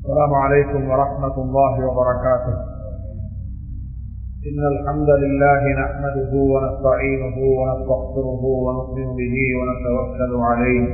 السلام عليكم ورحمة الله وبركاته إن الحمد لله نحمده ونستعينه ونستغفره ونؤمن به ونتوكل عليه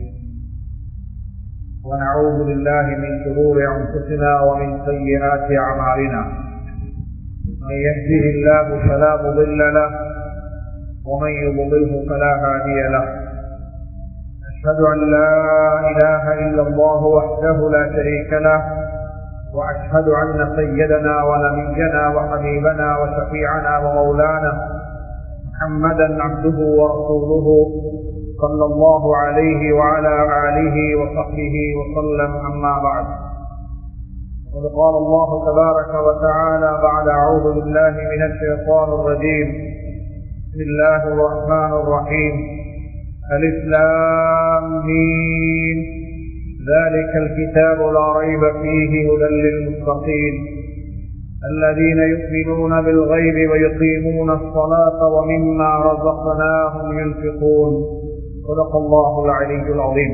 ونعوذ بالله من شرور أنفسنا ومن سيئات أعمالنا من يهده الله فلا مضل له ومن يضلله فلا هادي له أشهد أن لا إله إلا الله وحده لا شريك له وأشهد أن سيدنا ونبينا وحبيبنا وشفيعنا ومولانا محمدا عبده ورسوله صلى الله عليه وعلى آله وصحبه وسلم أما بعد قد قال الله تبارك وتعالى بعد أعوذ بالله من الشيطان الرجيم بسم الله الرحمن الرحيم الإسلام مين ذلك الكتاب لا ريب فيه هدى للمتقين الذين يؤمنون بالغيب ويقيمون الصلاة ومما رزقناهم ينفقون صدق الله العلي العظيم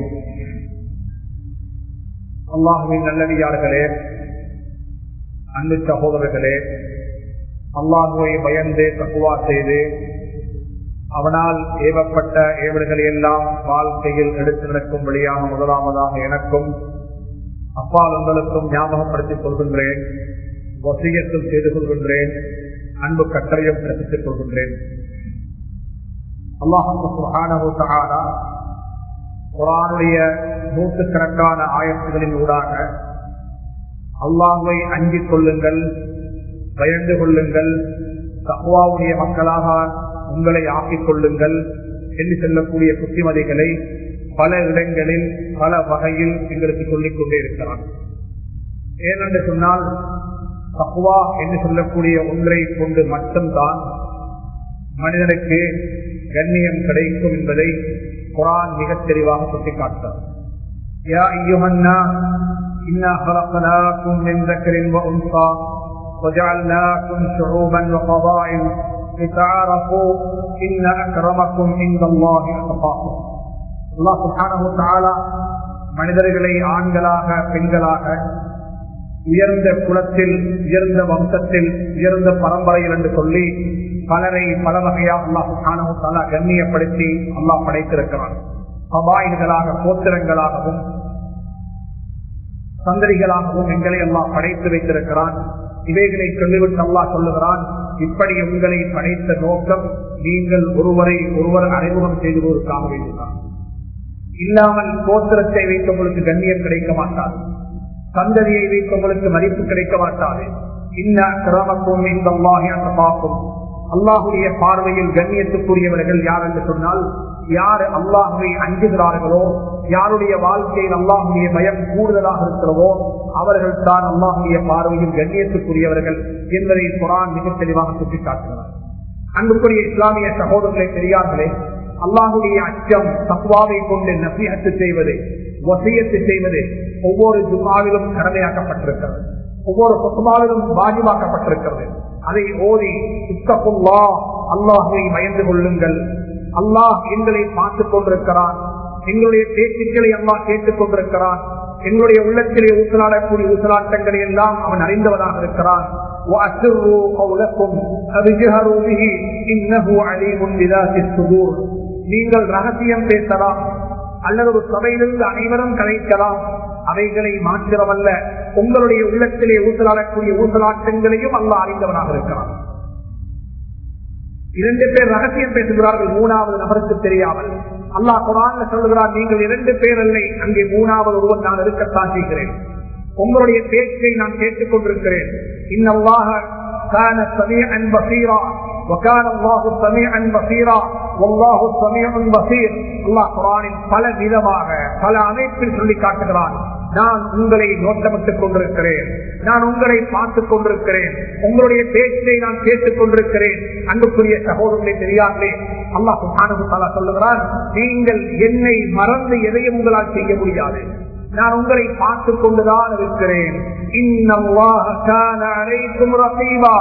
அல்லாஹுவின் நல்லடியார்களே அன்பு சகோதரர்களே அல்லாஹுவை பயந்து தக்குவா செய்து அவனால் ஏவப்பட்ட ஏவல்களை எல்லாம் வாழ்க்கையில் எடுத்து நடக்கும் வழியாக முதலாவதாக எனக்கும் அப்பால் உங்களுக்கும் ஞாபகப்படுத்திக் கொள்கின்றேன் வசியத்தில் செய்து கொள்கின்றேன் அன்பு கட்டளையும் பிறப்பித்துக் கொள்கின்றேன் அல்லாஹானா குரானுடைய நூற்றுக்கணக்கான ஆயத்துகளின் ஊடாக அல்லாஹுவை அஞ்சிக் கொள்ளுங்கள் பயந்து கொள்ளுங்கள் தக்குவாவுடைய மக்களாக உங்களை ஆக்கிக் கொள்ளுங்கள் என்று சொல்லக்கூடிய புத்திமதிகளை பல இடங்களில் பல வகையில் எங்களுக்கு சொல்லிக் கொண்டே இருக்கிறான் ஏனென்று சொன்னால் தக்குவா என்று சொல்லக்கூடிய ஒன்றை கொண்டு மட்டும்தான் மனிதனுக்கு கண்ணியம் கிடைக்கும் என்பதை குரான் மிக தெளிவாக சுட்டிக்காட்டார் وجعلناكم شعوبا وقبائل لتعارفوا إن أكرمكم عند الله أتقاكم الله سبحانه وتعالى மனிதர்களை ஆண்களாக பெண்களாக உயர்ந்த குலத்தில் உயர்ந்த வம்சத்தில் உயர்ந்த பரம்பரையில் என்று சொல்லி பலரை பல வகையாக அல்லாஹ் சுகானமுத்தாலா கண்ணியப்படுத்தி அல்லாஹ் படைத்திருக்கிறான் சபாயின்களாக கோத்திரங்களாகவும் சந்ததிகளாகவும் எங்களை எல்லாம் படைத்து வைத்திருக்கிறான் இவைகளை சொல்லிவிட்டு அல்லா சொல்லுகிறான் இப்படி உங்களை படைத்த நோக்கம் நீங்கள் ஒருவரை ஒருவர் அறிமுகம் செய்துவதற்காக வேண்டினார் இல்லாமல் கோத்திரத்தை வைத்தவங்களுக்கு கண்ணியம் கிடைக்க மாட்டாது சந்ததியை வைத்தவங்களுக்கு மதிப்பு கிடைக்க மாட்டாது இன்ன கிராமக்கும் இந்த பார்க்கும் அல்லாஹுடைய பார்வையில் கண்ணியத்துக்குரியவர்கள் யார் என்று சொன்னால் யார் அல்லாஹுவை அஞ்சுகிறார்களோ யாருடைய வாழ்க்கையில் அல்லாஹுடைய பயம் கூடுதலாக இருக்கிறதோ அவர்கள் தான் அல்லாஹுடைய பார்வையில் கண்ணியத்துக்குரியவர்கள் என்பதை குரான் மிக தெளிவாக சுட்டிக்காட்டுகிறார் அன்புக்குரிய இஸ்லாமிய சகோதரர்களை பெரியார்களே அல்லாஹுடைய அச்சம் தக்குவாவை கொண்டு நசியத்து செய்வது வசியத்து செய்வது ஒவ்வொரு ஜுமாவிலும் கடமையாக்கப்பட்டிருக்கிறது ஒவ்வொரு சொத்துமாவிலும் பாஜிவாக்கப்பட்டிருக்கிறது அதை ஓதி சுத்தப்புல்லா அல்லாஹுவை பயந்து கொள்ளுங்கள் அல்லாஹ் எங்களை பார்த்துக் கொண்டிருக்கிறான் எங்களுடைய பேச்சுக்களை அல்லாஹ் கேட்டுக் கொண்டிருக்கிறான் எங்களுடைய உள்ளத்திலே ஊசலாடக்கூடிய ஊசலாட்டங்களை எல்லாம் அவன் அறிந்தவனாக இருக்கிறான் நீங்கள் ரகசியம் பேசலாம் அல்லது ஒரு சபையிலிருந்து அனைவரும் கலைக்கலாம் அவைகளை மாத்திரமல்ல உங்களுடைய உள்ளத்திலே ஊசலாடக்கூடிய ஊசலாட்டங்களையும் அல்ல அறிந்தவனாக இருக்கிறான் இரண்டு பேர் ரகசியம் பேசுகிறார்கள் மூணாவது நபருக்கு தெரியாமல் அல்லாஹ் குரான் சொல்லுகிறார் நீங்கள் இரண்டு பேர் இல்லை அங்கே மூணாவது ஒருவன் நான் இருக்கத்தான் செய்கிறேன் உங்களுடைய பேச்சை நான் கேட்டுக் கொண்டிருக்கிறேன் இன்னல்லாக كان سميعا بصيرا وكان الله سميعا بصيرا والله سميع بصير அல்லாஹ் குரானில் பல விதமாக பல அமைப்பில் சொல்லி காட்டுகிறான் நான் உங்களை நோட்டமிட்டுக் கொண்டிருக்கிறேன் நான் உங்களை பார்த்துக் கொண்டிருக்கிறேன் உங்களுடைய பேச்சை நான் கேட்டுக் கொண்டிருக்கிறேன் அன்புக்குரிய சகோதரர்களை தெரியாதே அல்லாஹ் சுபானு சொல்லுகிறான் நீங்கள் என்னை மறந்து எதையும் உங்களால் செய்ய முடியாது நான் உங்களை பார்த்துக் கொண்டுதான் இருக்கிறேன் இன்னல்லாஹ கான அலைக்கும் ரகீபா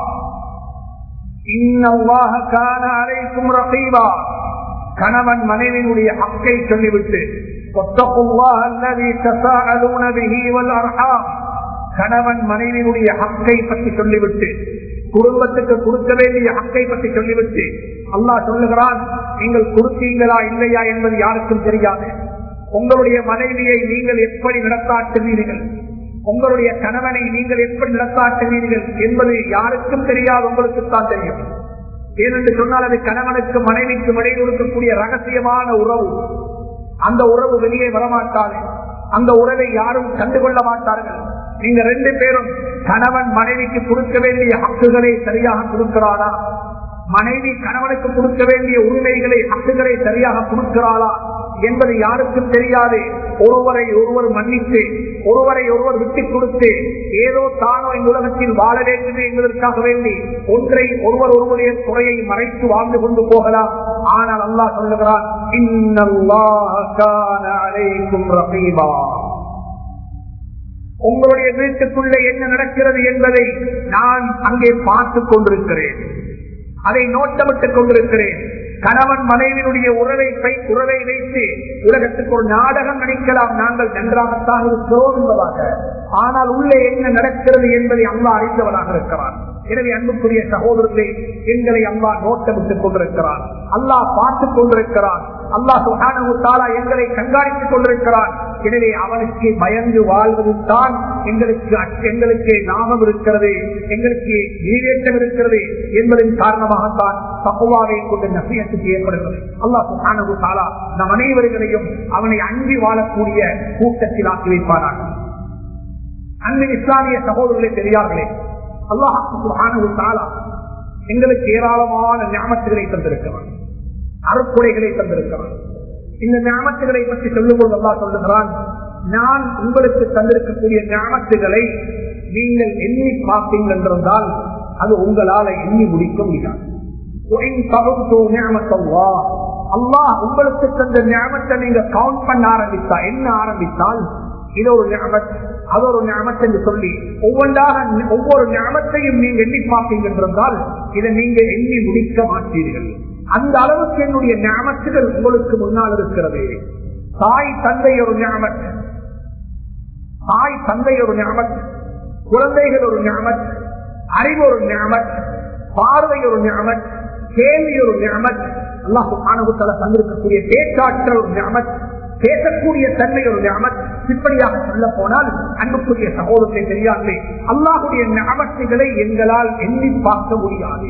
இன்னல்லாஹ கான அலைக்கும் ரகீபா கணவன் மனைவியினுடைய ஹக்கை சொல்லிவிட்டு واتقوا الله الذي تساءلون به والارحام கணவன் மனைவியுடைய ஹக்கை பற்றி சொல்லிவிட்டு குடும்பத்துக்கு கொடுக்க வேண்டிய ஹக்கை பற்றி சொல்லிவிட்டு அல்லாஹ் சொல்லுகிறான் நீங்கள் கொடுத்தீங்களா இல்லையா என்பது யாருக்கும் தெரியாது உங்களுடைய மனைவியை நீங்கள் எப்படி நடத்தாட்டுவீர்கள் உங்களுடைய கணவனை நீங்கள் எப்படி நடத்தாட்டுவீர்கள் என்பது யாருக்கும் தெரியாது உங்களுக்கு தான் தெரியும் ஏனென்று சொன்னால் அது கணவனுக்கு மனைவிக்கு இடையில் இருக்கக்கூடிய ரகசியமான உறவு அந்த உறவு வெளியே வரமாட்டாது அந்த உறவை யாரும் கண்டுகொள்ள மாட்டார்கள் நீங்க ரெண்டு பேரும் கணவன் மனைவிக்கு கொடுக்க வேண்டிய ஹக்குகளை சரியாக கொடுக்கிறாரா மனைவி கணவனுக்கு கொடுக்க வேண்டிய உரிமைகளை ஹக்குகளை சரியாக கொடுக்கிறாளா என்பது யாருக்கும் தெரியாது ஒருவரை ஒருவர் மன்னித்து ஒருவரை ஒருவர் விட்டுக் கொடுத்து ஏதோ தானோ இந்த உலகத்தில் வாழ வேண்டும் என்பதற்காக வேண்டி ஒன்றை ஒருவர் ஒருவருடைய குறையை மறைத்து வாழ்ந்து கொண்டு போகலாம் ஆனால் அல்லாஹ் சொல்லுகிறான் உங்களுடைய வீட்டுக்குள்ளே என்ன நடக்கிறது என்பதை நான் அங்கே பார்த்துக் கொண்டிருக்கிறேன் அதை நோட்டமிட்டுக் கொண்டிருக்கிறேன் கணவன் மனைவியினுடைய உறவை உறவை வைத்து உலகத்துக்கு ஒரு நாடகம் நினைக்கலாம் நாங்கள் நன்றாகத்தான் இருக்கிறோம் என்பதாக ஆனால் உள்ளே என்ன நடக்கிறது என்பதை அம்மா அறிந்தவனாக இருக்கிறான் எனவே அன்புக்குரிய சகோதரர்களே எங்களை அம்மா நோட்டமிட்டுக் கொண்டிருக்கிறான் அல்லாஹ் பார்த்துக் கொண்டிருக்கிறான் அல்லாஹ் சுகானா எங்களை கண்காணித்துக் கொண்டிருக்கிறான் எனவே அவனுக்கு பயந்து வாழ்வது தான் எங்களுக்கு எங்களுக்கு லாபம் இருக்கிறது எங்களுக்கு நீரேற்றம் இருக்கிறது என்பதன் காரணமாகத்தான் தப்புவாவை கொண்டு நசியத்துக்கு ஏற்படுகிறது அல்லாஹ் சுகானு தாலா நம் அனைவர்களையும் அவனை அஞ்சி வாழக்கூடிய கூட்டத்தில் ஆக்கி வைப்பானாக அன்பு இஸ்லாமிய சகோதரர்களே பெரியார்களே அல்லாஹு தாலா எங்களுக்கு ஏராளமான ஞாபகத்துகளை தந்திருக்கிறான் அறுப்புடைகளை தந்திருக்கிறான் இந்த ஞாபகத்துகளை பற்றி சொல்லும்போது அல்லா சொல்லுகிறான் நான் உங்களுக்கு தந்திருக்கக்கூடிய ஞாபகத்துகளை நீங்கள் எண்ணி பார்த்தீங்கள் என்றால் அது உங்களால எண்ணி முடிக்க முடியாது அல்லாஹ் உங்களுக்கு தந்த ஞாபகத்தை நீங்க கவுண்ட் பண்ண ஆரம்பித்தா என்ன ஆரம்பித்தால் இது ஒரு ஞாபகம் அது ஒரு ஞாபகம் என்று சொல்லி ஒவ்வொன்றாக ஒவ்வொரு ஞாபகத்தையும் நீங்க எண்ணி பார்த்தீங்க என்றால் இதை நீங்க எண்ணி முடிக்க மாட்டீர்கள் அந்த அளவுக்கு என்னுடைய ஞாபகத்துகள் உங்களுக்கு முன்னால் இருக்கிறது தாய் தந்தை ஒரு ஞாபகம் தாய் தந்தை ஒரு ஞாபகம் குழந்தைகள் ஒரு ஞாபகம் அறிவு ஒரு ஞாபகம் பார்வை ஒரு ஞாபகம் கேள்வி ஒரு ஞாபகம் அல்லாஹு ஆணவத்தால தந்திருக்கக்கூடிய பேச்சாற்றல் ஒரு ஞாபகம் பேசக்கூடிய தன்மை ஒரு ஞாபகம் இப்படியாக சொல்ல போனால் அன்புக்குரிய சகோதரத்தை தெரியாதே அல்லாஹுடைய ஞாபகங்களை எங்களால் எண்ணி பார்க்க முடியாது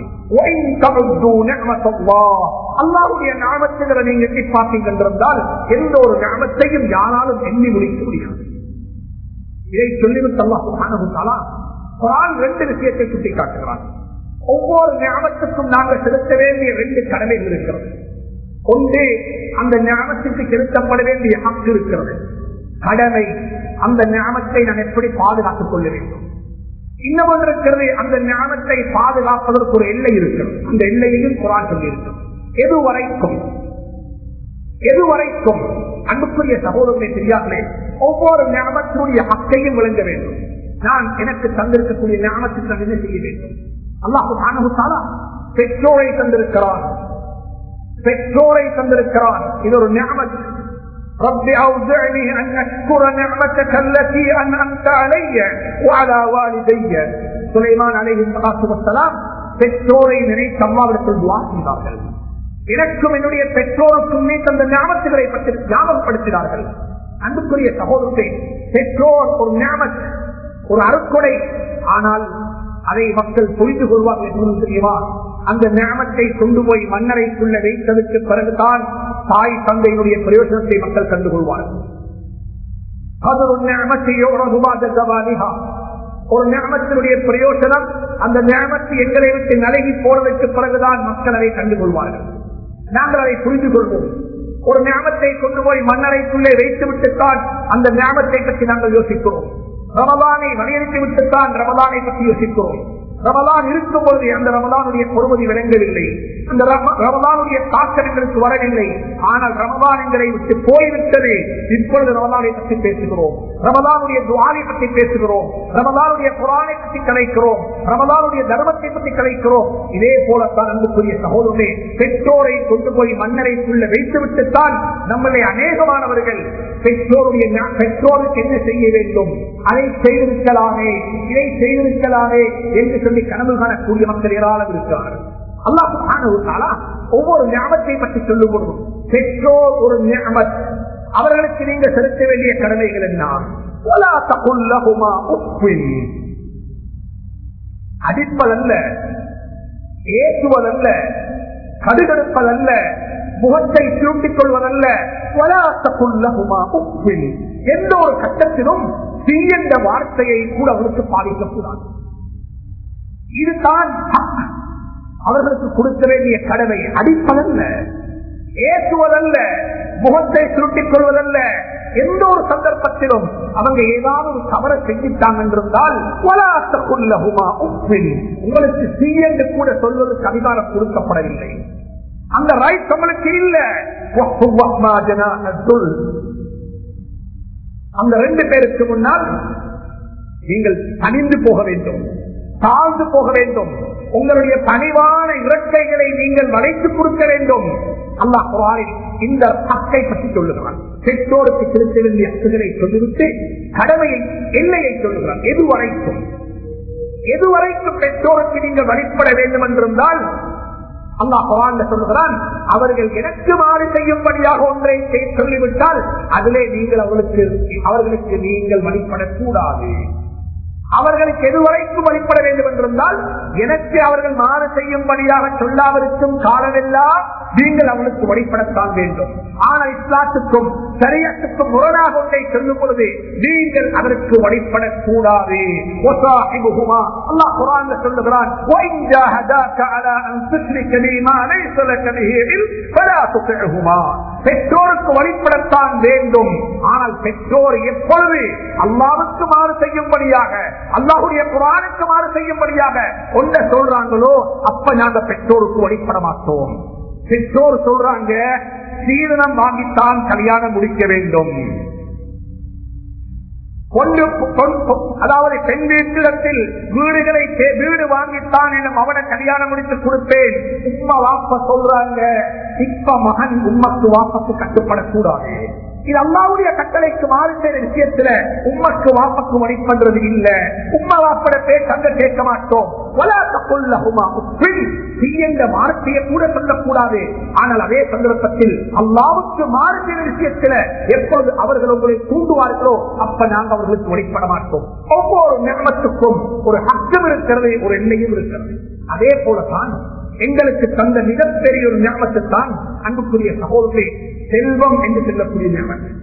அல்லாஹுடைய ஞாபகங்களை நீங்க எண்ணி பார்த்தீங்க என்றால் எந்த ஒரு ஞாபகத்தையும் யாராலும் எண்ணி முடிக்க முடியாது இதை சொல்லிவிட்டு அல்லாஹு குரான் ரெண்டு விஷயத்தை சுட்டி காட்டுகிறான் ஒவ்வொரு ஞாபகத்துக்கும் நாங்கள் செலுத்த வேண்டிய ரெண்டு கடமைகள் இருக்கிறது ஒன்று அந்த ஞாபகத்துக்கு செலுத்தப்பட வேண்டிய ஹக்கு இருக்கிறது கடமை அந்த ஞாபகத்தை நான் எப்படி பாதுகாத்துக் கொள்ள வேண்டும் இன்னும் ஒன்று இருக்கிறது அந்த ஞாபகத்தை பாதுகாப்பதற்கு ஒரு எல்லை இருக்கிறது அந்த எல்லையையும் குரான் சொல்லி இருக்கிறது எது வரைக்கும் எது வரைக்கும் அன்புக்குரிய சகோதரனை தெரியாமலே ஒவ்வொரு ஞாபகத்தினுடைய ஹக்கையும் விளங்க வேண்டும் நான் எனக்கு தந்திருக்கக்கூடிய ஞாபகத்துக்கு நான் என்ன செய்ய வேண்டும் அல்லாஹு காணகுத்தாலா பெற்றோரை தந்திருக்கிறான் பெற்றோரை தந்திருக்கிறான் இது ஒரு ஞாபகம் رب أوزعني أن أشكر نعمتك التي أنعمت علي وعلى والدي سليمان عليه الصلاة والسلام பெற்றோரை நினைத்து அம்மாவிடத்தில் துவா செய்தார்கள் எனக்கும் என்னுடைய பெற்றோருக்கும் நீ தந்த ஞாபகத்துகளை பற்றி ஞாபகப்படுத்தினார்கள் அன்புக்குரிய சகோதரத்தை பெற்றோர் ஒரு ஞாபக ஒரு அருக்கொடை ஆனால் அதை மக்கள் புரிந்து கொள்வார்கள் என்று தெரியுமா அந்த ஞாபகத்தை கொண்டு போய் மன்னரைக்குள்ள வைத்ததற்கு பிறகுதான் தாய் தந்தையினுடைய பிரயோஜனத்தை மக்கள் கண்டுகொள்வார்கள் அது ஒரு ஞாபகத்தையோ ஒரு ஞாபகத்தினுடைய பிரயோஜனம் அந்த ஞாபகத்தை எங்களை விட்டு நலகி போனதற்கு பிறகுதான் மக்கள் அதை கண்டுகொள்வார்கள் நாங்கள் அதை புரிந்து கொள்வோம் ஒரு ஞாபகத்தை கொண்டு போய் மன்னரைக்குள்ளே வைத்து விட்டுத்தான் அந்த ஞாபகத்தை பற்றி நாங்கள் யோசிக்கிறோம் ரமதானை வலியுறுத்தி விட்டுத்தான் ரமதானை பற்றி யோசிக்கிறோம் ரமதான் இருக்கும் பொழுது அந்த ரமதானுடைய பொறுமதி விளங்கவில்லை அந்த ரமதானுடைய தாக்கம் எங்களுக்கு வரவில்லை ஆனால் ரமதான் எங்களை விட்டு போய்விட்டது இப்பொழுது ரமதானை பற்றி பேசுகிறோம் ரமதானுடைய துவாலை பற்றி பேசுகிறோம் ரமதானுடைய குரானை பற்றி கலைக்கிறோம் ரமதானுடைய தர்மத்தை பற்றி கலைக்கிறோம் இதே போலத்தான் அன்புக்குரிய சகோதரே பெற்றோரை கொண்டு போய் மன்னரைக்குள்ள வைத்து விட்டுத்தான் நம்மளை அநேகமானவர்கள் பெற்றோருடைய ஞா- பெற்றோருக்கு என்ன செய்ய வேண்டும் அதை செய்திருக்கலாமே இதை செய்திருக்கலாமே என்று சொல்லி கனவு காணக்கூடிய மக்கள் ஏராளம் இருக்கிறார்கள் அல்லாஹ் சுப்ஹானஹு வ தஆலா ஒவ்வொரு ஞாபகத்தை பற்றி சொல்லும் பொழுதும் பெற்றோர் ஒரு ஞாபத் அவர்களுக்கு நீங்க செலுத்த வேண்டிய கடமைகள் என்ன وَلَا تَقُلْ لَهُمَا أُفٍّ அடிப்பதல்ல ஏற்றுவதல்ல கடுகெடுப்பதல்ல முகத்தை சுருட்டிக் கொள்வதல்ல வலாத்தக்குள்ளகுமா உப்பில் எந்த ஒரு கட்டத்திலும் தீ என்ற வார்த்தையை கூட அவருக்கு பாதிக்கக்கூடாது இதுதான் ஹக். அவர்களுக்கு கொடுக்க வேண்டிய கடமை அடிப்பதல்ல ஏற்றுவதல்ல முகத்தை சுருட்டிக் கொள்வதல்ல எந்த ஒரு சந்தர்ப்பத்திலும் அவங்க ஏதாவது ஒரு தவறை செஞ்சிட்டாங்க என்றிருந்தால் வலாத்தக்குள்ளகுமா உப்பில் உங்களுக்கு தீ என்று கூட சொல்வதற்கு அதிகாரம் கொடுக்கப்படவில்லை அந்த ரைட் உங்களுக்கு இல்ல வஹ்மா ஜனாஹத்துல். அந்த ரெண்டு பேருக்கு முன்னால் நீங்கள் பணிந்து போக வேண்டும் தாழ்ந்து போக வேண்டும் உங்களுடைய பணிவான இறக்கைகளை நீங்கள் வளைத்து கொடுக்க வேண்டும் அல்லாஹ் குர்ஆனில் இந்த ஹக்கை பற்றி சொல்லுகிறான் பெற்றோருக்கு செலுத்த வேண்டிய ஹக்குகளை சொல்லிவிட்டு கடமையை எல்லையை சொல்லுகிறான் எது வரைக்கும் எதுவரைக்கும் பெற்றோருக்கு நீங்கள் வழிபட வேண்டும் என்றிருந்தால் அல்லாஹ் குரான்ல சொல்லுகிறான் அவர்கள் எனக்கு மாறு செய்யும்படியாக ஒன்றை செய்- சொல்லிவிட்டால் அதிலே நீங்கள் அவர்களுக்கு அவர்களுக்கு நீங்கள் வழிபடக்கூடாது அவர்களுக்கு எதுவரைக்கும் வழிபட வேண்டும் என்றிருந்தால் எனக்கு அவர்கள் மாறு செய்யும்படியாக சொல்லாவிருக்கும் காலமெல்லாம் நீங்கள் அவர்களுக்கு வழிபடத்தான் வேண்டும் ஆனால் இஸ்லாத்துக்கும் சரியத்துக்கும் முரணாக ஒன்றை சொல்லும் பொழுது நீங்கள் அதற்கு வழிபடக்கூடாது وصاحبهما الله قرآن சொல்லுகிறான் وإن جاهداك على أن تشرك بي ما ليس لك به علم فلا تطعهما பெற்றோருக்கு வழிபடத்தான் வேண்டும் ஆனால் பெற்றோர் எப்பொழுது அல்லாவுக்கு மாறு செய்யும்படியாக அல்லாஹுடைய குரானுக்கு மாறு செய்யும்படியாக ஒன்றை சொல்றாங்களோ அப்ப நாங்க பெற்றோருக்கு வழிபட மாட்டோம் பெற்றோர் சொல்றாங்க சீதனம் வாங்கித்தான் கல்யாணம் முடிக்க வேண்டும் கொண்டு கொண்டு- அதாவது பெண் வீட்டிடத்தில் வீடுகளை தே- வீடு வாங்கித்தான் எனும் அவனை கல்யாணம் முடித்து கொடுப்பேன் உம்மா வாப்ப சொல்றாங்க இப்ப மகன் உம்மக்கு வாப்பக்கு கட்டுப்படக்கூடாது இது அம்மாவுடைய கட்டளைக்கு மாறு செய்த விஷயத்துல உம்மக்கு வாப்பக்கு வழிபடுறது இல்ல உம்மா வாப்பட பேர் தங்க கேட்க மாட்டோம் வலாத்தக்குள்ளகுமா உப்பில் தீயந்த வார்த்தையை கூட சொல்லக்கூடாது ஆனால் அதே சந்தர்ப்பத்தில் அல்லாவுக்கு மாறு செய்த விஷயத்துல எப்பொழுது அவர்கள் உங்களை தூண்டுவார்களோ அப்ப நாங்கள் அவர்களுக்கு வழிபட மாட்டோம் ஒவ்வொரு நியமத்துக்கும் ஒரு ஹக்கம் இருக்கிறது ஒரு எல்லையும் இருக்கிறது அதே போலதான் எங்களுக்கு தந்த மிகப்பெரிய ஒரு ஞாபகத்தை தான் அன்புக்குரிய சகோதரி செல்வம் என்று சொல்லக்கூடிய ஞாபகம்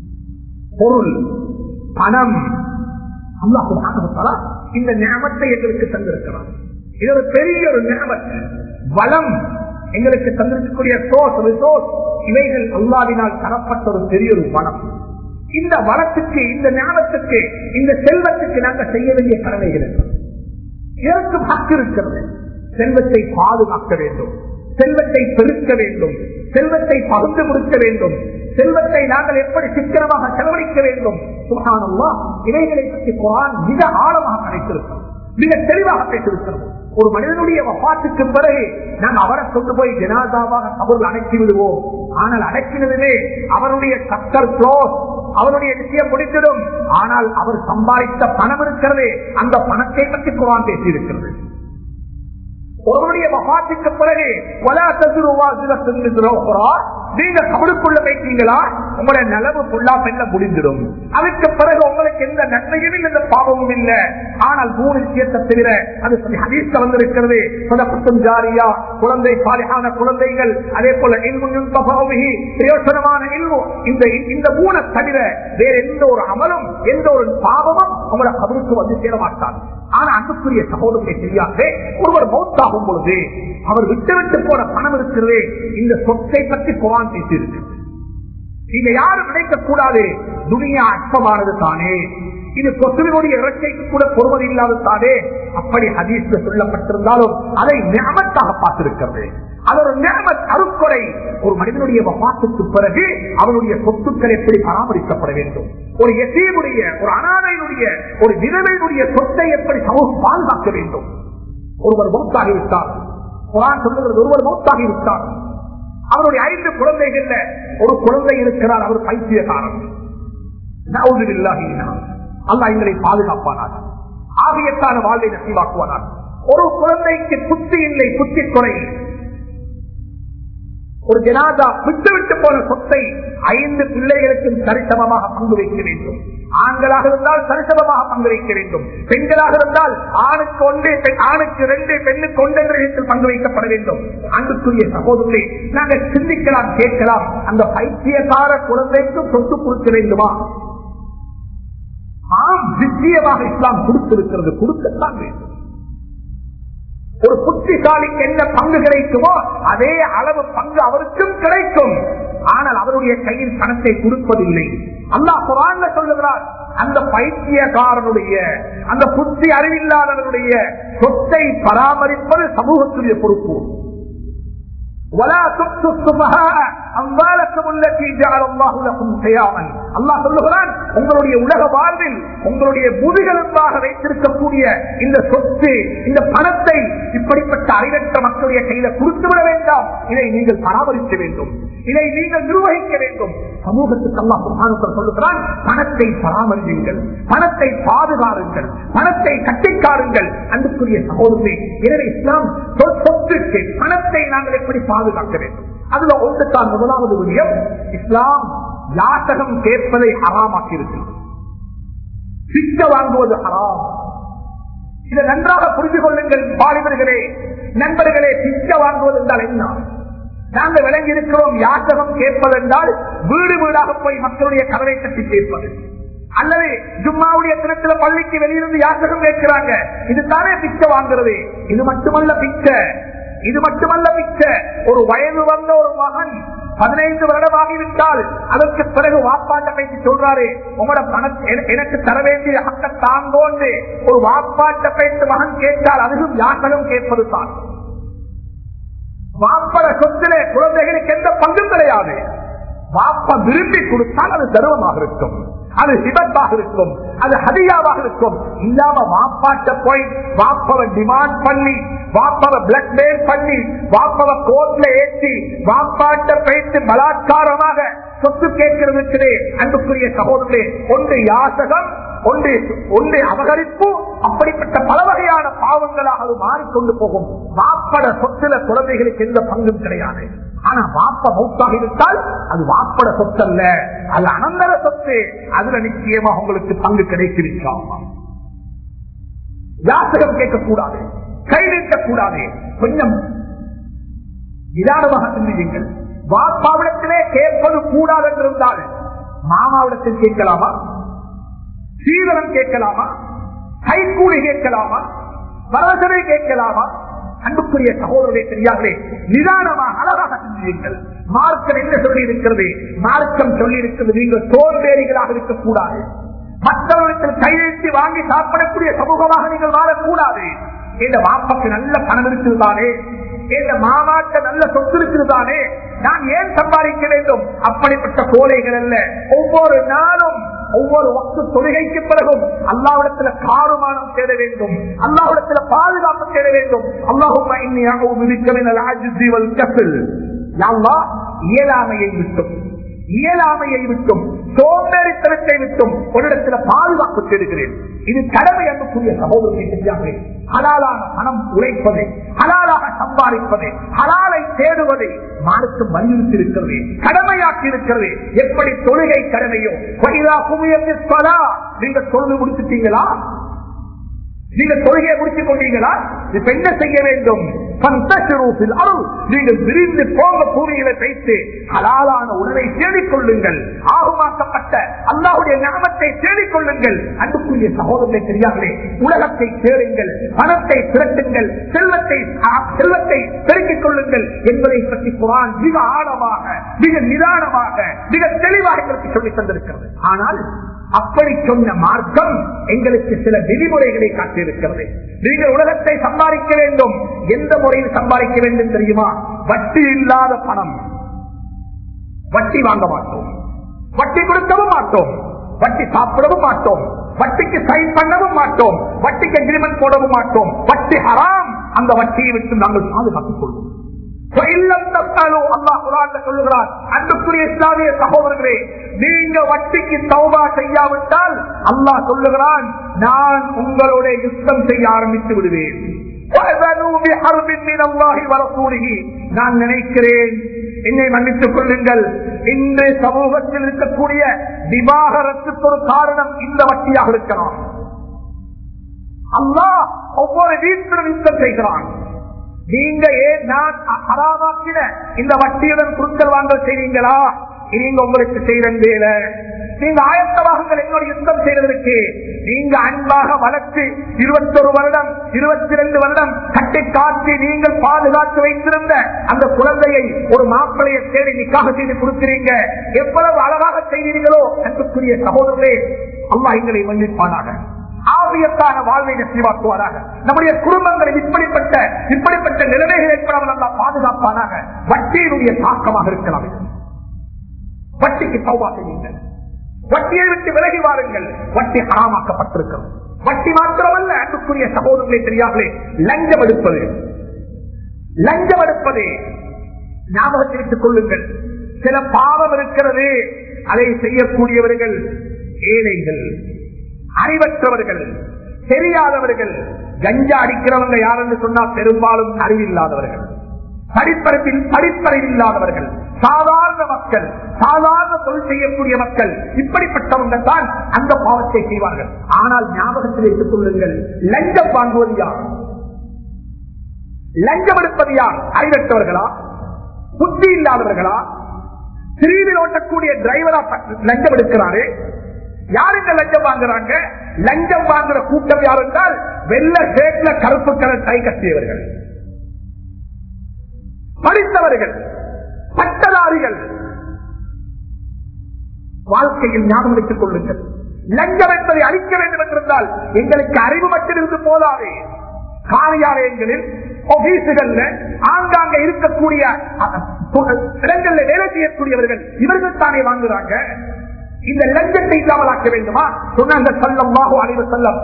பொருள் பணம் அல்லாஹ் சுப்ஹானஹு வ தஆலா இந்த ஞாபகத்தை எங்களுக்கு தந்திருக்கிறார் இது ஒரு பெரிய ஒரு ஞாபகம் வளம் எங்களுக்கு தந்திருக்கக்கூடிய சோர்ஸ் ரிசோர்ஸ் இவைகள் அல்லாவினால் தரப்பட்ட ஒரு பெரிய ஒரு வளம் இந்த வளத்துக்கு இந்த ஞானத்துக்கு இந்த செல்வத்துக்கு நாங்கள் செய்ய வேண்டிய கடமைகள் இருக்கு. இதற்கும் ஹக்கு இருக்கிறது செல்வத்தை பாதுகாக்க வேண்டும் செல்வத்தை பெருக்க வேண்டும் செல்வத்தை பகுந்து கொடுக்க வேண்டும் செல்வத்தை நாங்கள் எப்படி சிக்கனமாக செலவழிக்க வேண்டும் சுகானம்மா இவைகளை பற்றி குரான் மிக ஆழமாக கிடைத்திருக்கிறோம் மிக தெளிவாக பேசியிருக்கிறோம் ஒரு மனிதனுடைய வபாத்துக்கு பிறகு நாம் அவரை கொண்டு போய் ஜனாதாவாக கபூர் அடக்கி விடுவோம் ஆனால் அடக்கினதிலே அவருடைய சக்கர் க்ளோஸ் அவருடைய விஷயம் முடிந்திடும் ஆனால் அவர் சம்பாதித்த பணம் இருக்கிறது அந்த பணத்தை பற்றி குரான் பேசியிருக்கிறது ஒருவருடைய மகாத்துக்கு பிறகு வலா தசுருவா சில நீங்க கபடுக்குள்ள வைத்தீங்களா உங்களுடைய நிலவு ஃபுல்லா பெண்ண முடிஞ்சிடும் அதுக்கு பிறகு உங்களுக்கு எந்த நன்மையும் இல்லை, எந்த பாவமும் இல்லை ஆனால் மூணு விஷயத்தை தவிர அது ஹதீஸ்ல வந்திருக்கிறது சொதப்பட்டும் ஜாரியா குழந்தை பாலிகான குழந்தைகள் அதே போல இல்முன் தபாவிஹி, பிரயோசனமான இல்மு இந்த இந்த மூணை தவிர வேற எந்த ஒரு அமலும் எந்த ஒரு பாவமும் உங்களோட கபருக்கு வந்து சேர மாட்டார் ஆனா அன்புக்குரிய சகோதரத்தை தெரியாதே ஒருவர் மௌத்தாகும் பொழுது அவர் விட்டு விட்டு போன பணம் இருக்கிறது இந்த சொத்தை பற்றி குரான் பேசியிருக்கு இதை யாரும் நினைக்க கூடாது துனியா அற்பமானது தானே இது கொசுவினுடைய இறக்கைக்கு கூட பொறுமதி இல்லாத தானே அப்படி ஹதீஸ்ல சொல்லப்பட்டிருந்தாலும் அதை ஞாபகத்தாக பார்த்திருக்கிறது அது ஒரு ஞாபக அருக்கொடை ஒரு மனிதனுடைய வபாத்துக்கு பிறகு அவனுடைய சொத்துக்கள் எப்படி பராமரிக்கப்பட வேண்டும் ஒரு எசையுடைய ஒரு அனாதையினுடைய ஒரு விதவையினுடைய சொத்தை எப்படி சமூகம் பாதுகாக்க வேண்டும் ஒருவர் மௌத்தாகிவிட்டார் குரான் சொல்லுகிறது ஒருவர் மௌத்தாகிவிட்டார் அவருடைய ஐந்து குழந்தைகள்ல ஒரு குழந்தை இருக்கிறார் அவர் பைத்தியக்காரன் அல்லா எங்களை பாதுகாப்பானார் ஆகியத்தான வாழ்வை நசீவாக்குவானார் ஒரு குழந்தைக்கு புத்தி இல்லை புத்தி குறை ஒரு ஜனாதா விட்டு விட்டு போன சொத்தை ஐந்து பிள்ளைகளுக்கும் சரிசமமாக பங்கு வைக்க வேண்டும் ஆண்களாக இருந்தால் சரிசமமாக பங்கு வைக்க வேண்டும் பெண்களாக இருந்தால் ஆணுக்கு ஒன்று ஆணுக்கு ரெண்டு பெண்ணுக்கு ஒன்று என்ற விதத்தில் பங்கு வைக்கப்பட வேண்டும் அன்புக்குரிய சகோதரரை நாங்கள் சிந்திக்கலாம் கேட்கலாம் அந்த பைத்தியக்கார குழந்தைக்கு சொத்து கொடுக்க வேண்டுமா ஆம் நிச்சயமாக இஸ்லாம் கொடுத்திருக்கிறது கொடுக்கத்தான் வேண்டும் ஒரு புத்திசாலிக்கு என்ன பங்கு கிடைக்குமோ அதே அளவு பங்கு அவருக்கும் கிடைக்கும் ஆனால் அவருடைய கையில் பணத்தை கொடுப்பதில்லை அல்லா குரான்ல சொல்லுகிறார் அந்த பைத்தியக்காரனுடைய அந்த புத்தி அறிவில்லாதவனுடைய சொத்தை பராமரிப்பது சமூகத்துடைய பொறுப்பு உங்களுடைய உலக வாழ்வில் உங்களுடைய முதுகெலும்பாக வைத்திருக்கக்கூடிய இந்த சொத்து இந்த பணத்தை இப்படிப்பட்ட அறிவற்ற மக்களுடைய கையில கொடுத்து விட வேண்டாம் இதை நீங்கள் பராமரிக்க வேண்டும் இதை நீங்கள் நிர்வகிக்க வேண்டும் சமூகத்துக்கு அல்லாஹ் சொல்லுகிறான் பணத்தை பராமரியுங்கள் பணத்தை பாதுகாருங்கள் பணத்தை கட்டிக்காருங்கள் அன்புக்குரிய சகோதரே எனவே இஸ்லாம் சொத்துக்கு பணத்தை நாங்கள் எப்படி பாதுகாக்க வேண்டும் அதுல ஒன்றுதான் முதலாவது விடயம் இஸ்லாம் யாசகம் கேட்பதை ஹராமாக்கி இருக்கிறது பிச்ச வாங்குவது ஹராம் இதை நன்றாக புரிந்து கொள்ளுங்கள் பாலிபர்களே நண்பர்களே பிச்ச வாங்குவது என்றால் என்ன நாங்கள் விளங்கி இருக்கிறோம் யாசகம் கேட்பது என்றால் வீடு வீடாக போய் மக்களுடைய கதவை தட்டி கேட்பது அல்லது ஜும்மாவுடைய தினத்துல பள்ளிக்கு வெளியிருந்து யாசகம் கேட்கிறாங்க இதுதானே பிச்சை வாங்குறது இது மட்டுமல்ல பிச்சை இது மட்டுமல்ல பிச்சை ஒரு வயது வந்த ஒரு மகன் பதினைந்து வருடமாகிவிட்டால் அதற்கு பிறகு வாப்பாட்ட பேசி சொல்றாரு உங்களோட பணத்தை எனக்கு தர வேண்டிய ஹக்க தாங்கோன்னு ஒரு வாப்பாட்ட பேச்சு மகன் கேட்டால் அதுவும் யாசகம் கேட்பது தான் வாப்பட சொத்திலே குழந்தைகளுக்கு எந்த பங்கும் கிடையாது வாப்ப விரும்பி கொடுத்தால் அது தருவமாக இருக்கும் அது சிபத்தாக இருக்கும் அது ஹதியாவாக இருக்கும் இல்லாம வாப்பாட்ட போய் வாப்பவ டிமாண்ட் பண்ணி வாப்பவ பிளாக்மெயில் பண்ணி வாப்பவ கோர்ட்ல ஏற்றி வாப்பாட்ட பேசி பலாத்காரமாக சொத்து கேட்கிறதுக்கு அன்புக்குரிய சகோதரே ஒன்று யாசகம் ஒன்று ஒன்று அபகரிப்பு அப்படிப்பட்ட பல வகையான பாவங்களாக அது மாறிக்கொண்டு போகும் வாப்பட சொத்துல குழந்தைகளுக்கு எந்த பங்கும் கிடையாது ஆனா வாப்ப மௌத்தாக இருந்தால் அது வாப்பட சொத்து அல்ல அது அனந்தர சொத்து அதுல நிச்சயமா உங்களுக்கு பங்கு கிடைத்திருக்காமா யாசகம் கேட்கக்கூடாது கை நீட்டக்கூடாது கொஞ்சம் நிதானமாக சிந்தியுங்கள் வாப்பாவிடத்திலே கேட்பது கூடாது என்றிருந்தால் மாமாவிடத்தில் கேட்கலாமா சீதனம் கேட்கலாமா கைக்கூலி கேட்கலாமா வரசனை கேட்கலாமா அன்புக்குரிய சகோதரரை தெரியாதே நிதானமாக அழகாக சிந்தியுங்கள் மார்க்கம் என்ன சொல்லி இருக்கிறது மார்க்கம் சொல்லி இருக்கிறது நீங்கள் சோம்பேறிகளாக இருக்கக்கூடாது மற்றவர்களுக்கு கையெழுத்து வாங்கி சாப்பிடக்கூடிய சமூகமாக நீங்கள் வாழக்கூடாது இந்த வாப்பாக்கு நல்ல பணம் இருக்கிறதானே இந்த மாமாட்ட நல்ல சொத்து இருக்கிறதானே நான் ஏன் சம்பாதிக்க வேண்டும் அப்படிப்பட்ட கோலைகள் அல்ல ஒவ்வொரு நாளும் ஒவ்வொரு வக்து தொழுகைக்கு பிறகும் அல்லாவிடத்துல காருமானம் தேட வேண்டும் அல்லாவிடத்துல பாதுகாப்பு தேட வேண்டும் அல்லாஹும் இயலாமையை விட்டும் இயலாமையை விட்டும் சோம்பேறித்தனத்தை விட்டும் ஒரு இடத்துல பாதுகாப்பு தேடுகிறேன் இது கடமை அன்புக்குரிய சகோதரத்தை தெரியாமல் ஹலாலான பணம் உழைப்பதை ஹலாலாக சம்பாதிப்பதை ஹலாலை தேடுவதை மார்க்கம் வலியுறுத்தி இருக்கிறது கடமையாக்கி இருக்கிறது எப்படி தொழுகை கடமையோ வயிறா குமியத்திற்பதா நீங்க தொழுது முடிச்சுட்டீங்களா நீங்க தொழுகையை முடித்துக் கொண்டீங்களா இப்ப என்ன செய்ய வேண்டும் நீங்கள் விரிந்து போங்க பூமிகளை வைத்து ஹலாலான உணவை தேடிக்கொள்ளுங்கள் ஆகுமாக்கப்பட்ட அல்லாவுடைய நாமத்தை தேடிக்கொள்ளுங்கள் அன்புக்குரிய சகோதரத்தை தெரியாமலே உலகத்தை தேடுங்கள் பணத்தை திரட்டுங்கள் செல்வத்தை செல்வத்தை பெருக்கிக் கொள்ளுங்கள் என்பதை பற்றி குரான் மிக ஆழமாக மிக நிதானமாக மிக தெளிவாக எங்களுக்கு சொல்லித் தந்திருக்கிறது ஆனால் அப்படி சொன்ன மார்க்கம் எங்களுக்கு சில விதிமுறைகளை காட்டியிருக்கிறது நீங்கள் உலகத்தை சம்பாதிக்க வேண்டும் எந்த முறையில் சம்பாதிக்க வேண்டும் தெரியுமா வட்டி இல்லாத பணம் வட்டி வாங்க மாட்டோம் வட்டி கொடுக்கவும் மாட்டோம் வட்டி சாப்பிடவும் மாட்டோம் வட்டிக்கு சைன் பண்ணவும் மாட்டோம் வட்டிக்கு அக்ரிமெண்ட் போடவும் மாட்டோம் வட்டி ஹராம் அந்த வட்டியை விட்டு நாங்கள் பாதுகாத்துக் கொள்வோம் சொல்லுகிறார் அன்புக்குரிய இஸ்லாமிய சகோதரர்களே நீங்க வட்டிக்கு தௌபா செய்யாவிட்டால் அல்லாஹ் சொல்லுகிறான் நான் உங்களோட யுத்தம் செய்ய ஆரம்பித்து விடுவேன் நான் நினைக்கிறேன் என்னை மன்னித்துக் கொள்ளுங்கள் இன்று சமூகத்தில் இருக்கக்கூடிய விவாகரத்துக்கு ஒரு காரணம் இந்த வட்டியாக இருக்கலாம் அல்லாஹ் ஒவ்வொரு வீட்டிலும் யுத்தம் செய்கிறான் நீங்க ஏன் நான் அறாமாக்கின இந்த வட்டியுடன் குடுக்கல் வாங்கல் செய்வீங்களா நீங்க உங்களுக்கு செய்யறேன் வேலை நீங்க ஆயத்தவாகங்கள் என்னோட யுத்தம் செய்வதற்கு நீங்க அன்பாக வளர்த்து இருபத்தொரு வருடம் இருபத்தி ரெண்டு வருடம் கட்டி காட்டி நீங்கள் பாதுகாத்து வைத்திருந்த அந்த குழந்தையை ஒரு மாப்பிளையை தேடி நிக்காக செய்து கொடுக்கிறீங்க எவ்வளவு அழகாக செய்வீர்களோ அன்புக்குரிய சகோதரர்களே அம்மா எங்களை மன்னிப்பானாக ஆவியத்தான வாழ்வை நெசிவாக்குவாராக நம்முடைய குடும்பங்களில் இப்படிப்பட்ட இப்படிப்பட்ட நிலைமைகள் ஏற்படாமல் நல்லா பாதுகாப்பானாக வட்டியினுடைய தாக்கமாக இருக்கலாம் இது. வட்டிக்கு சௌபா செய்யுங்கள் வட்டியை விட்டு விலகி வாருங்கள் வட்டி ஹராமாக்கப்பட்டிருக்கிறது வட்டி மாத்திரமல்ல அன்புக்குரிய சகோதரர்களே தெரியாமலே லஞ்சம் எடுப்பது லஞ்சம் எடுப்பது ஞாபகத்திற்கு கொள்ளுங்கள் சில பாவம் இருக்கிறது அதை செய்யக்கூடியவர்கள் ஏழைகள் அறிவற்றவர்கள் தெரியாதவர்கள் கஞ்சா அடிக்கிறவங்க யாருன்னு சொன்னா பெரும்பாலும் அறிவில்லாதவர்கள் படிப்பறிப்பில் படிப்பறிவில்லாதவர்கள் சாதாரண மக்கள் சாதாரண தொழில் செய்யக்கூடிய மக்கள் இப்படிப்பட்டவங்க தான் அந்த பாவத்தை செய்வார்கள் ஆனால் ஞாபகத்தில் வைத்துக் கொள்ளுங்கள் லஞ்சம் வாங்குவது யார் லஞ்சம் எடுப்பது யார் அறிவற்றவர்களா புத்தி இல்லாதவர்களா திருவில் ஓட்டக்கூடிய டிரைவரா லஞ்சம் எடுக்கிறாரு யார் இந்த லஞ்சம் வாங்குறாங்க லஞ்சம் வாங்குற கூட்டம் யார் என்றால் வெள்ள சேட்ல கருப்பு கலர் டை கட்டியவர்கள் படித்தவர்கள் பட்டதாரிகள் வாழ்க்கையில் ஞாபகம் வைத்துக் கொள்ளுங்கள் லஞ்சம் என்பதை அழிக்க வேண்டும் என்றிருந்தால் எங்களுக்கு அறிவு மட்டும் இருந்து போதாது காரியாலயங்களில் ஆபீஸுகள்ல ஆங்காங்க இருக்கக்கூடிய இடங்களில் வேலை செய்யக்கூடியவர்கள் இவர்கள் தானே வாங்குறாங்க இந்த லஞ்சத்தை இல்லாமலாக்க வேண்டுமா சொன்னாங்க சல்லம்மாஹு அலைவ செல்லம்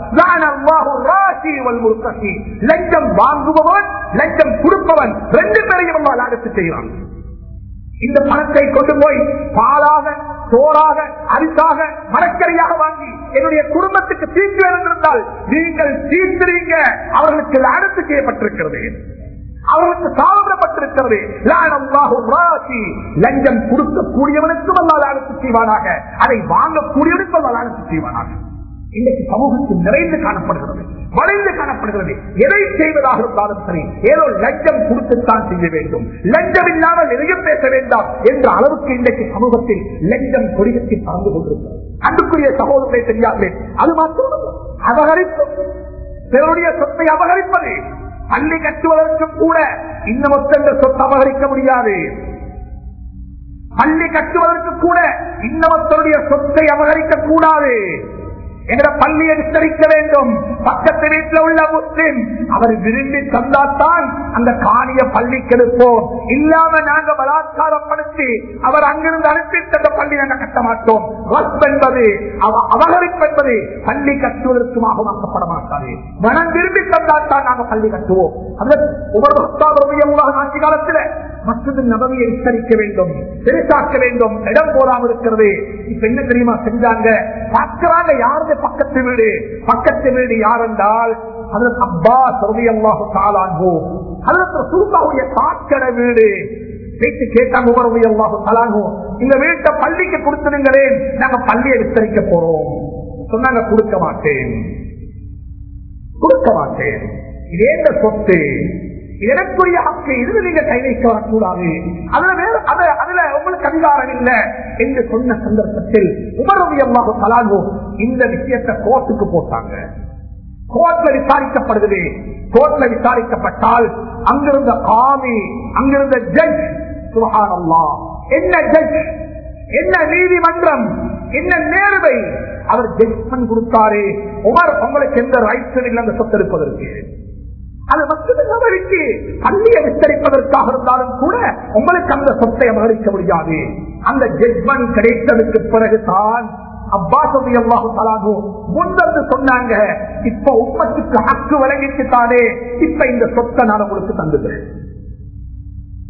லஞ்சம் வாங்குபவன் லஞ்சம் கொடுப்பவன் ரெண்டு பேரையும் அல்லாஹ் லாகத்து செய்கிறான் இந்த பணத்தை கொண்டு போய் பாலாக சோறாக அரிசாக மரக்கறியாக வாங்கி என்னுடைய குடும்பத்துக்கு தீர்த்து இருந்தால் நீங்கள் தீர்த்துறீங்க அவர்களுக்கு லாடத்து செய்யப்பட்டிருக்கிறது அவர்களுக்கு சாதனப்பட்டிருக்கிறது லஞ்சம் கொடுக்கக்கூடியவனுக்கும் அல்லா லாடத்து செய்வானாக அதை வாங்கக்கூடியவனுக்கும் அல்லா லாடத்து செய்வானாக இன்னைக்கு சமூகத்தில் நிறைந்து காணப்படுகிறது வளைந்து காணப்படுகிறது எதை செய்வதாக இருந்தாலும் சரி ஏதோ லஞ்சம் கொடுத்துத்தான் செய்ய வேண்டும் லஞ்சம் இல்லாமல் நிறைய பேச வேண்டாம் என்ற அளவுக்கு இன்றைக்கு சமூகத்தில் லஞ்சம் கொடிகத்தில் பறந்து கொண்டிருக்கிறது அன்புக்குரிய சகோதரத்தை தெரியாதே அது மாத்திரம் அபகரிப்பு பிறருடைய சொத்தை அபகரிப்பது பள்ளி கட்டுவதற்கும் கூட இன்னமொத்த சொத்தை அபகரிக்க முடியாது பள்ளி கட்டுவதற்கு கூட இன்னமத்தருடைய சொத்தை அபகரிக்க கூடாது எங்களை பள்ளியை விஸ்தரிக்க வேண்டும் பக்கத்து வீட்டில் உள்ள முஸ்லிம் அவர் விரும்பி தந்தாத்தான் அந்த காணிய பள்ளிக்கு எடுப்போம் இல்லாம நாங்க பலாத்காரப்படுத்தி அவர் அங்கிருந்து அனுப்பி தந்த பள்ளி நாங்க கட்ட மாட்டோம் வஸ்ப் என்பது அபகரிப்பு என்பது பள்ளி கட்டுவதற்குமாக ஆக்கப்பட மாட்டாது மனம் விரும்பி தந்தாத்தான் நாங்க பள்ளி கட்டுவோம் ஆட்சி காலத்தில் மற்றொரு நபவியை விஸ்தரிக்க வேண்டும் பெருசாக்க வேண்டும் இடம் போடாமல் இருக்கிறது இப்ப என்ன தெரியுமா செஞ்சாங்க பார்க்கிறாங்க யாருடைய பக்கத்து வீடு பக்கத்து வீடு யார் என்றால் அதற்கு அப்பா சொல்லி அல்லாஹு காலாங்கோ அதற்கு சுருக்காவுடைய சாக்கட வீடு வீட்டு கேட்டாங்க உமரவி அல்லாஹு காலாங்கோ இந்த வீட்டை பள்ளிக்கு கொடுத்துருங்களே நாங்க பள்ளியை விஸ்தரிக்க போறோம் சொன்னாங்க கொடுக்க மாட்டேன் கொடுக்க மாட்டேன் இதே இந்த சொத்து எனக்குரிய ஹக்கு இதுல நீங்க கை வைக்க வரக்கூடாது அதுல வேற அதுல உங்களுக்கு அதிகாரம் இல்லை என்று சொன்ன சந்தர்ப்பத்தில் உமரவியமாக கலாகோ இந்த விஷயத்தை கோர்ட்டுக்கு போட்டாங்க கோர்ட்ல விசாரிக்கப்படுகிறது கோர்ட்ல விசாரிக்கப்பட்டால் அங்கிருந்த ஆமி அங்கிருந்த ஜட்ஜ் சுகானல்லா என்ன ஜட்ஜ் என்ன நீதிமன்றம் என்ன நேர்வை அவர் ஜட்ஜ்மெண்ட் கொடுத்தாரு உமர் உங்களுக்கு எந்த ரைட்ஸ் இல்லை அந்த சொத்து எடுப்பதற்கு அது மக்களுக்கு பள்ளியை விஸ்தரிப்பதற்காக இருந்தாலும் கூட உங்களுக்கு அந்த சொத்தை அபகரிக்க முடியாது அந்த ஜட்மெண்ட் கிடைத்ததுக்கு பிறகுதான் அப்பா சொல்லி அல்லாஹு தலாகோ முன்வந்து சொன்னாங்க இப்ப உப்பத்துக்கு ஹக்கு வழங்கிட்டு தானே இப்ப இந்த சொத்தை நான் உங்களுக்கு தந்துகிறேன்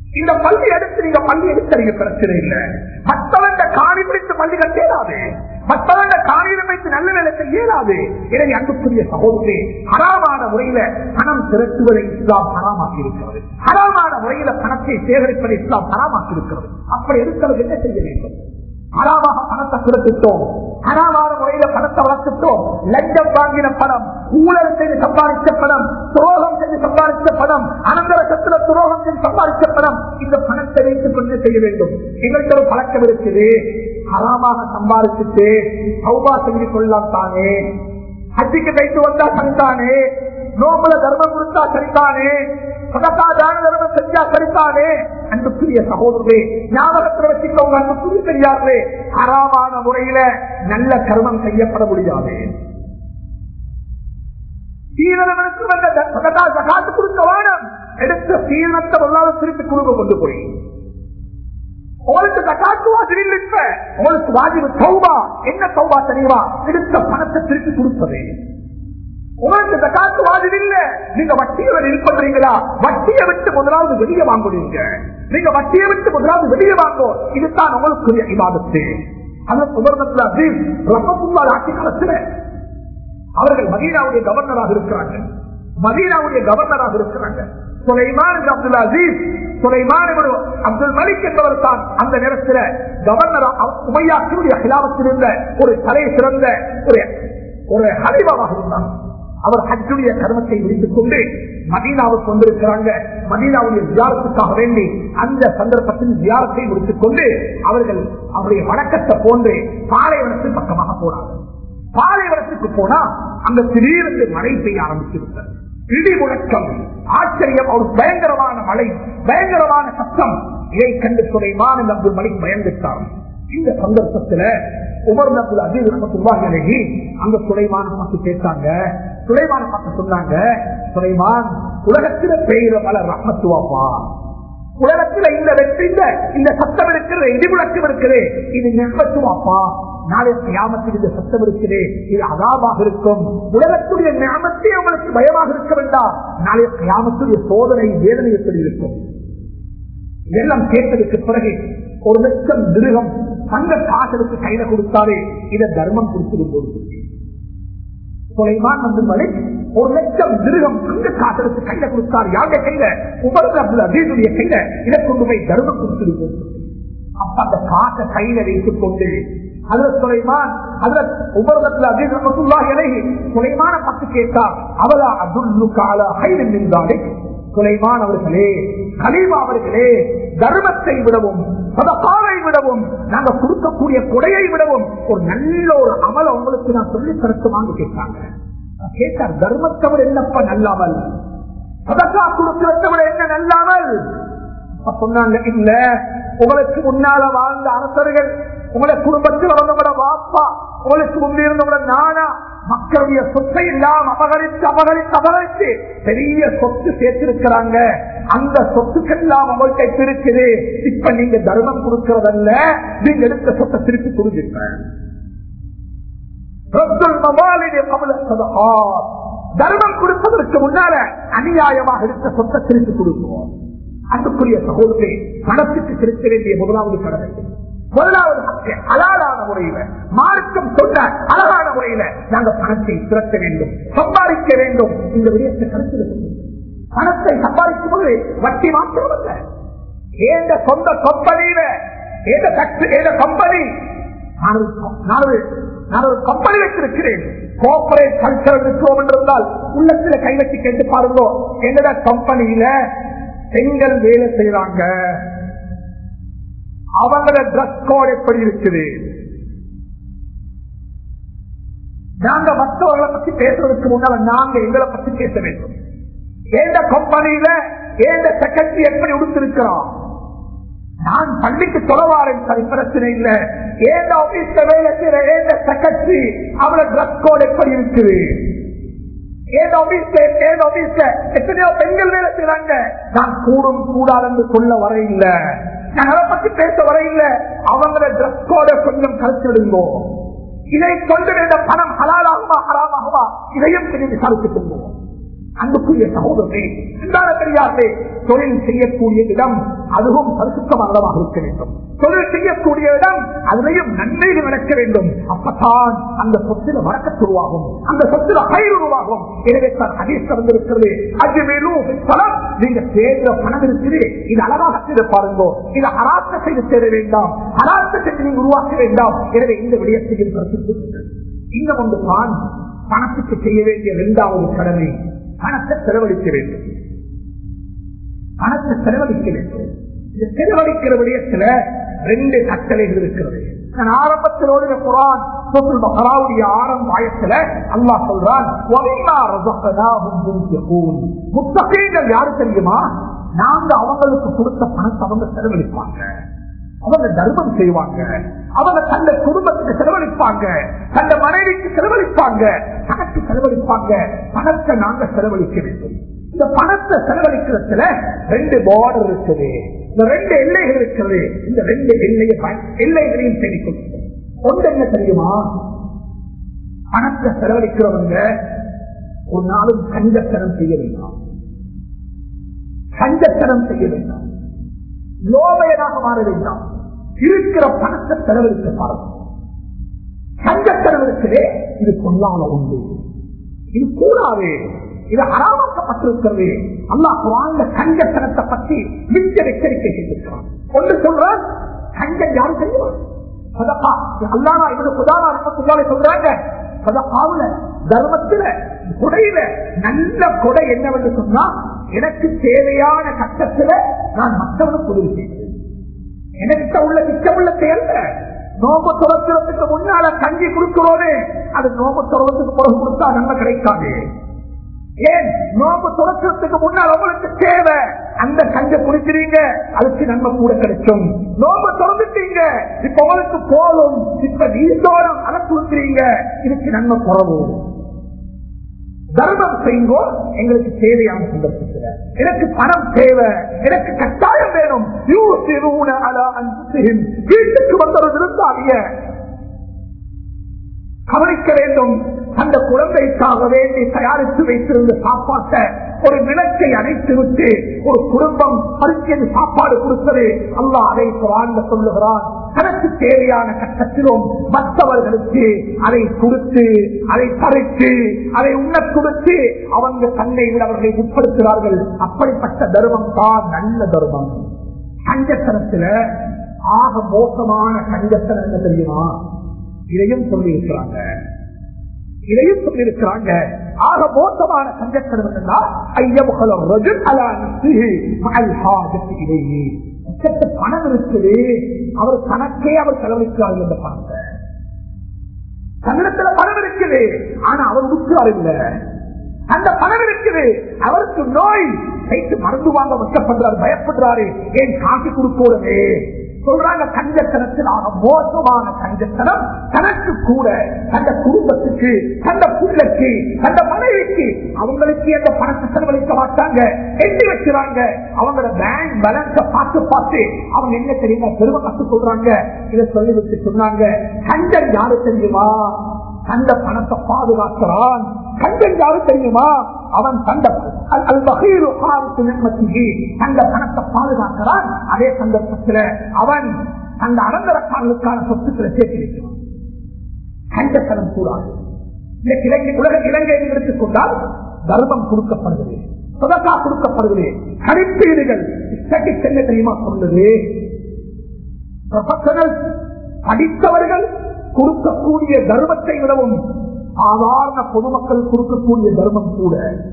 இந்த பள்ளி எடுத்து நீங்க பள்ளி எடுத்தறீங்க பிரச்சனை இல்ல மற்றவங்க காணி பிடித்து பள்ளி கட்ட இயலாது மற்றவங்க காணியில வைத்து நல்ல வேலை செய்ய இயலாது எனவே அன்புக்குரிய சகோதரே ஹராமான முறையில பணம் திரட்டுவதை இஸ்லாம் ஹராமாக்கி இருக்கிறது ஹராமான முறையில பணத்தை சேகரிப்பதை இஸ்லாம் ஹராமாக்கி இருக்கிறது அப்படி இருக்கிறது என்ன செய்ய வேண்டும் ஹராமாக பணத்தை திரட்டிட்டோம் ஹராமான முறையில பணத்தை வளர்த்துட்டோம் லஞ்சம் வாங்கின பணம் ஊழல் செய்து சம்பாதித்த பணம் துரோகம் செய்து சம்பாதித்த பணம் அனந்தர சத்துல துரோகம் செய்து சம்பாதித்த பணம் இந்த பணத்தை வைத்துக் கொண்டு செய்ய வேண்டும் எங்கள்கிட்ட ஒரு பழக்கம் இருக்குது ஹராமாக சம்பாதிச்சுட்டு சௌபா செஞ்சு கொள்ளலாம் தானே ஹஜ்ஜிக்கு வைத்து வந்தா சரிதானே நோம்புல தர்மம் கொடுத்தா சரிதானே சதக்கா தான தர்மம் செஞ்சா சரிதானே அன்புக்குரிய சகோதரே ஞாபகத்தில் வச்சுக்கோங்க அன்புக்குரிய பெரியார்களே ஹராமான முறையில நல்ல கர்மம் செய்யப்பட முடியாது சீனவனுக்கு வந்த சதக்கா சகாத்து கொடுக்க வேணும் எடுத்த சீனத்தை பொருளாதார திருப்பி குடும்ப கொண்டு போய் உங்களுக்கு தக்காத்து வாஜில் இல்ல உங்களுக்கு வாஜிவு சௌபா என்ன சௌபா தெரியுமா எடுத்த பணத்தை திருப்பி கொடுப்பது உங்களுக்கு தக்காத்து வாஜில் இல்ல நீங்க வட்டியை நிற்பீங்களா வட்டியை விட்டு முதலாவது வெளியே வாங்குறீங்க நீங்க வட்டியை விட்டு முதலாவது வெளியே வாங்கோ இதுதான் உங்களுக்கு இவாதத்து அதற்கு உபர்ணத்துல அசீம் ரப்பத்துள்ளால் ஆட்சி காலத்துல அவர்கள் மதீனாவுடைய கவர்னராக இருக்கிறாங்க மதீனாவுடைய கவர்னராக இருக்கிறாங்க சுலைமான் அப்துல் அசீஸ் சுலைமான் அப்துல் மலிக் என்பவர் தான் அந்த நேரத்தில் கவர்னர் உமையாக்கினுடைய கிலாபத்தில் இருந்த ஒரு தலை சிறந்த ஒரு ஒரு ஹலிபாவாக இருந்தார் அவர் ஹஜ்ஜுடைய கர்மத்தை முடித்துக் கொண்டு மதீனாவுக்கு வந்திருக்கிறாங்க மதீனாவுடைய தியாரத்துக்காக வேண்டி அந்த சந்தர்ப்பத்தில் தியாரத்தை முடித்துக் கொண்டு அவர்கள் அவருடைய வணக்கத்தை போன்று பாலைவனத்தின் பக்கமாக போனார்கள் பாலைவனத்துக்கு போனா அங்க திடீரென்று மழை பெய்ய ஆரம்பித்து விட்டது இடி முழக்கம் ஆச்சரியம் ஒரு பயங்கரமான மழை பயங்கரமான சத்தம் இதை கண்டு சுலைமான் அப்துல் மலிக் பயந்துட்டார் இந்த சந்தர்ப்பத்துல உமர் அப்துல் அஜீஸ் ரஹமத்துல்லாஹி அந்த சுலைமான பார்த்து கேட்டாங்க சுலைமான பார்த்து சொன்னாங்க சுலைமான் உலகத்தில பெய்கிற மலை ரஹமத்துவாப்பா உலகத்துல இந்த வெற்றி இந்த சத்தம் இருக்கிறது இடிமுழக்கம் இருக்குது இது நெற்பத்துவாப்பா நாளை கியாமத்தில் இந்த சத்தம் இருக்குது இது அதாபாக இருக்கும் உலகத்துடைய ஞாபகத்தை உங்களுக்கு பயமாக இருக்க வேண்டாம் நாளைய கியாமத்துடைய சோதனை வேதனை எப்படி இருக்கும் இதெல்லாம் கேட்டதுக்கு பிறகு ஒரு லட்சம் மிருகம் தங்க காசலுக்கு கையில கொடுத்தாலே இதை தர்மம் கொடுத்திருந்தது சுலைமான் வந்து மலை ஒரு லட்சம் மிருகம் தங்க காசலுக்கு கையில கொடுத்தார் யாருடைய கையில உபரது அப்துல் அசீதுடைய கையில இதை கொண்டு போய் தர்மம் கொடுத்திருந்தோம் அப்ப அந்த காசை கையில வைத்துக் கொண்டு அதுல சுலைமான் அதுல உபரதத்தில் அதிகமாக இறங்கி சுலைமான பத்து கேட்டார் அவளா அப்துல்லு கால ஹைரன் நின்றாலே சுலைமான் அவர்களே கலீமா அவர்களே தர்மத்தை விடவும் சதகாவை விடவும் நாங்க கொடுக்கக்கூடிய கொடையை விடவும் ஒரு நல்ல ஒரு அமல உங்களுக்கு நான் சொல்லி தரட்டுமான்னு கேட்டாங்க கேட்டார் தர்மத்தை விட என்னப்பா நல்லாமல் சதக்கா கொடுக்கிறத விட என்ன நல்லாமல் சொன்னாங்க இல்ல உங்களுக்கு முன்னால வாழ்ந்த அரசர்கள் உங்களை குடும்பத்தில் வந்தவங்களோட வாப்பா உங்களுக்கு முன்னே இருந்தவங்களோட நானா மக்களுடைய சொத்தை எல்லாம் அபகரித்து அபகரித்து அபகரித்து பெரிய சொத்து சேர்த்திருக்கிறாங்க அந்த சொத்துக்கெல்லாம் உங்கள்கிட்ட இருக்குது இப்ப நீங்க தர்மம் கொடுக்கறதல்ல நீங்க எடுத்த சொத்தை திருப்பி கொடுத்துருப்பேன் தர்மம் கொடுப்பதற்கு முன்னால அநியாயமாக இருக்க சொத்தை திருப்பி கொடுப்போம் அன்புக்குரிய சகோதரே பணத்துக்கு செலுத்த வேண்டிய முதலாவது கடமை முதலாவது அலாலான முறையில மார்க்கம் சொன்ன அழகான முறையில நாங்க பணத்தை திரட்ட வேண்டும் சம்பாதிக்க வேண்டும் இந்த விடயத்தை கருத்தில் பணத்தை சம்பாதிக்கும் போது வட்டி மாற்றமல்ல ஏந்த சொந்த கம்பெனியில ஏத ஃபேக்டரி ஏத கம்பெனி நான் ஒரு கம்பெனி வச்சிருக்கிறேன் கோபரேட் கல்ச்சர் இருக்கிறோம் என்றிருந்தால் உள்ளத்துல கை வச்சு கேட்டு பாருங்க என்னோட கம்பெனியில பெண்கள் வேலை செய்யறாங்க அவங்களோட டிரஸ் கோட் எப்படி இருக்குது நாங்க மற்றவர்களை பத்தி பேசுறதுக்கு முன்னால நாங்க எங்களை பத்தி பேச வேண்டும் எந்த கம்பெனியில எந்த செக்ரட்டரி எப்படி உடுத்திருக்கிறோம் நான் பள்ளிக்கு தொலைவாரன் சரி பிரச்சனை இல்ல ஏந்த ஆபீஸ்ல வேலை செய்யற ஏந்த செக்ரட்டரி அவளோட டிரஸ் கோட் எப்படி இருக்குது ஏதோ ஆபீஸ்ல ஏதோ ஆபீஸ்ல எத்தனையோ பெண்கள் வேலை செய்யறாங்க நான் கூடும் கூடாது என்று சொல்ல வர இல்ல நான் அதை பத்தி பேச வர இல்ல அவங்கள டிரஸ் கோட கொஞ்சம் கருத்திடுங்கோ இதை கொண்டு இந்த பணம் ஹலாலாகுமா ஹராமாகுமா இதையும் கொஞ்சம் விசாரித்துக் கொள்வோம் அன்புக்குரிய சகோதரே சிந்தான பெரியார்களே தொழில் செய்யக்கூடிய இடம் அதுவும் பரிசுத்தமானதாக இருக்க வேண்டும் தொழில் செய்யக்கூடிய இடம் அதிலையும் நன்மைகள் நடக்க வேண்டும் அப்பதான் அந்த சொத்துல வழக்கத்து உருவாகும் அந்த சொத்துல கயிறு உருவாகும் எனவே தான் ஹதீஸ் வந்திருக்கிறது அஜ்மேலும் பலம் நீங்க சேர்ந்த பணம் இருக்குது இது அழகாக செய்து பாருங்க இது அராத்த செய்து சேர வேண்டாம் அராத்த செய்து நீங்க உருவாக்க வேண்டாம் எனவே இந்த விடயத்தையும் கருத்து இன்னும் ஒன்று தான் பணத்துக்கு செய்ய வேண்டிய இரண்டாவது கடமை பணத்தை செலவழிக்க வேண்டும் பணத்தை செலவழிக்க வேண்டும் இந்த செலவழிக்கிற விடயத்துல ரெண்டு கட்டளைகள் இருக்கிறது நான் ஆரம்பத்திலோடு குரான் சூத்துல் பக்ராவுடைய ஆரம்ப ஆயத்துல அல்லாஹ் சொல்றான் "வமிம்மா ரஸக்னாஹும் யுன்ஃபிகூன்." முத்தகீன்கள் யாரு தெரியுமா நாங்க அவங்களுக்கு கொடுத்த பணத்தை அவங்க செலவழிப்பாங்க அவங்க தர்மம் செய்வாங்க அவங்க தந்த குடும்பத்துக்கு செலவழிப்பாங்க தந்த மனைவிக்கு செலவழிப்பாங்க தனக்கு செலவழிப்பாங்க பணத்தை நாங்க செலவழிக்க வேண்டும் இந்த பணத்தை செலவழிக்கிறதுல ரெண்டு பார்டர் இருக்குது இந்த ரெண்டு எல்லைகள் இருக்கிறது இந்த ரெண்டு எல்லையை ப- எல்லைகளையும் தெரிவிக்கும் ஒன்று என்ன தெரியுமா பணத்தை செலவழிக்கிறவங்க ஒரு நாளும் கஞ்சத்தனம் செய்ய வேண்டாம் கஞ்சத்தனம் செய்ய வேண்டாம் லோபையனாக மாற வேண்டாம் இருக்கிற பணத்தை செலவழிக்க பாருங்க கஞ்சத்தனம் இருக்கிறே இது பொல்லாத உண்டு இது கூடாது இது அறாமக்கப்பட்டிருக்கிறது அல்லாஹ் குரான்ல கஞ்சத்தனத்தை பற்றி மிச்ச எச்சரிக்கை செய்திருக்கிறான் ஒன்று சொல்றான் கஞ்சம் யாரு தெரியுமா சதகா அல்லாஹ் இவரு உதாரண அனுப்பத்துள்ளாலே சொல்றாங்க சதகாவுல தர்மத்துல கொடையில நல்ல கொடை என்னவென்று சொன்னா எனக்கு தேவையான கட்டத்துல நான் மற்றவனுக்கு உதவி செய்கிறேன் எனக்கு உள்ள மிச்சமுள்ள செயல்ல நோம்பு துறக்கிறதுக்கு முன்னால கஞ்சி கொடுக்கிறோனே அது நோம்பு துறவத்துக்கு பிறகு கொடுத்தா நன்மை கிடைக்காது ஏன் நோம்பு துறக்கிறதுக்கு முன்னால் உங்களுக்கு தேவை அந்த கஞ்ச குடிக்கிறீங்க அதுக்கு நன்மை கூட கிடைக்கும் நோம்பு திறந்துட்டீங்க இப்ப உங்களுக்கு போதும் இப்ப நீண்டோரம் அதை குடுக்கிறீங்க இதுக்கு நன்மை குறவு தர்மம் செய்வோம் எங்களுக்கு தேவையான சந்தர்ப்பத்தில் எனக்கு பணம் தேவை எனக்கு கட்டாயம் வேணும் யூசிரூன அலா அன்ஃபுசிஹிம். வீட்டுக்கு வந்தவர் விருந்தாளிய கவனிக்க வேண்டும் அந்த குழந்தைக்காக வேண்டி தயாரித்து வைத்திருந்த சாப்பாட்டை ஒரு விளக்கை அணைத்து விட்டு ஒரு குடும்பம் பரிச்சது சாப்பாடு கொடுத்தது அல்லாஹ் அதை குரான்ல சொல்லுகிறான் தனக்கு தேவையான கட்டத்திலும் மற்றவர்களுக்கு அதை கொடுத்து அதை பறித்து அதை உண்ணக் கொடுத்து அவங்க தன்னை விட அவர்களை உட்படுத்துகிறார்கள் அப்படிப்பட்ட தர்மம் தான் நல்ல தர்மம் கஞ்சத்தனத்துல ஆக மோசமான கஞ்சத்தனம் என்ன தெரியுமா இதையும் சொல்லி இருக்கிறாங்க இதையும் சொல்லியிருக்கிறாங்க ஆக மோசமான சங்கத்தனம் என்னன்னா ஐயமுகல ரஜுல் அலா நஃப்ஸிஹி மஅல் ஹாஜத்தி இலைஹி உச்சத்து பணம் இருக்குது அவர் கணக்கே அவர் செலவழிக்கிறார்கள் இந்த பணத்தை தன்னிடத்துல பணம் இருக்குது ஆனா அவர் உட்கார் இல்ல அந்த பணம் இருக்குது அவருக்கு நோய் கைக்கு மருந்து வாங்க வெட்டப்படுறாரு பயப்படுறாரு ஏன் காசு கொடுக்கோடவே சொல்றாங்க கஞ்சத்தனத்தில் ஆக மோசமான கஞ்சத்தனம் தனக்கு கூட தந்த குடும்பத்துக்கு தந்த பிள்ளைக்கு தந்த மனைவிக்கு அவங்களுக்கு அந்த பணத்தை செலவழிக்க மாட்டாங்க எண்ணி வைக்கிறாங்க அவங்களோட பேங்க் பேலன்ஸ பார்த்து பார்த்து அவங்க என்ன தெரியுமா பெருமை கத்து சொல்றாங்க இதை சொல்லி வச்சு சொன்னாங்க கஞ்சன் யாரு தெரியுமா அந்த பணத்தை பாதுகாக்கிறான் கஞ்சன் யாரு தெரியுமா அவன் தந்த அல் வகையிலு ஆறுக்கு நிம்மதிக்கு அந்த பணத்தை பாதுகாக்கிறான் அதே சந்தர்ப்பத்தில் அவன் அந்த அனந்தரக்காரனுக்கான சொத்துக்களை சேர்த்து வைக்கிறான் கஞ்சத்தனம் கூடாது இந்த இலங்கை உலக இலங்கையை எடுத்துக் கொண்டால் தர்மம் கொடுக்கப்படுகிறது சொதக்கா கொடுக்கப்படுகிறது கணிப்பீடுகள் ஸ்டாட்டிக்ஸ் என்ன தெரியுமா சொல்லுது ப்ரொஃபஷனல் படித்தவர்கள் கொடுக்கக்கூடிய தர்மத்தை விடவும் சாதாரண பொதுமக்கள் கொடுக்கக்கூடிய தர்மம் கூட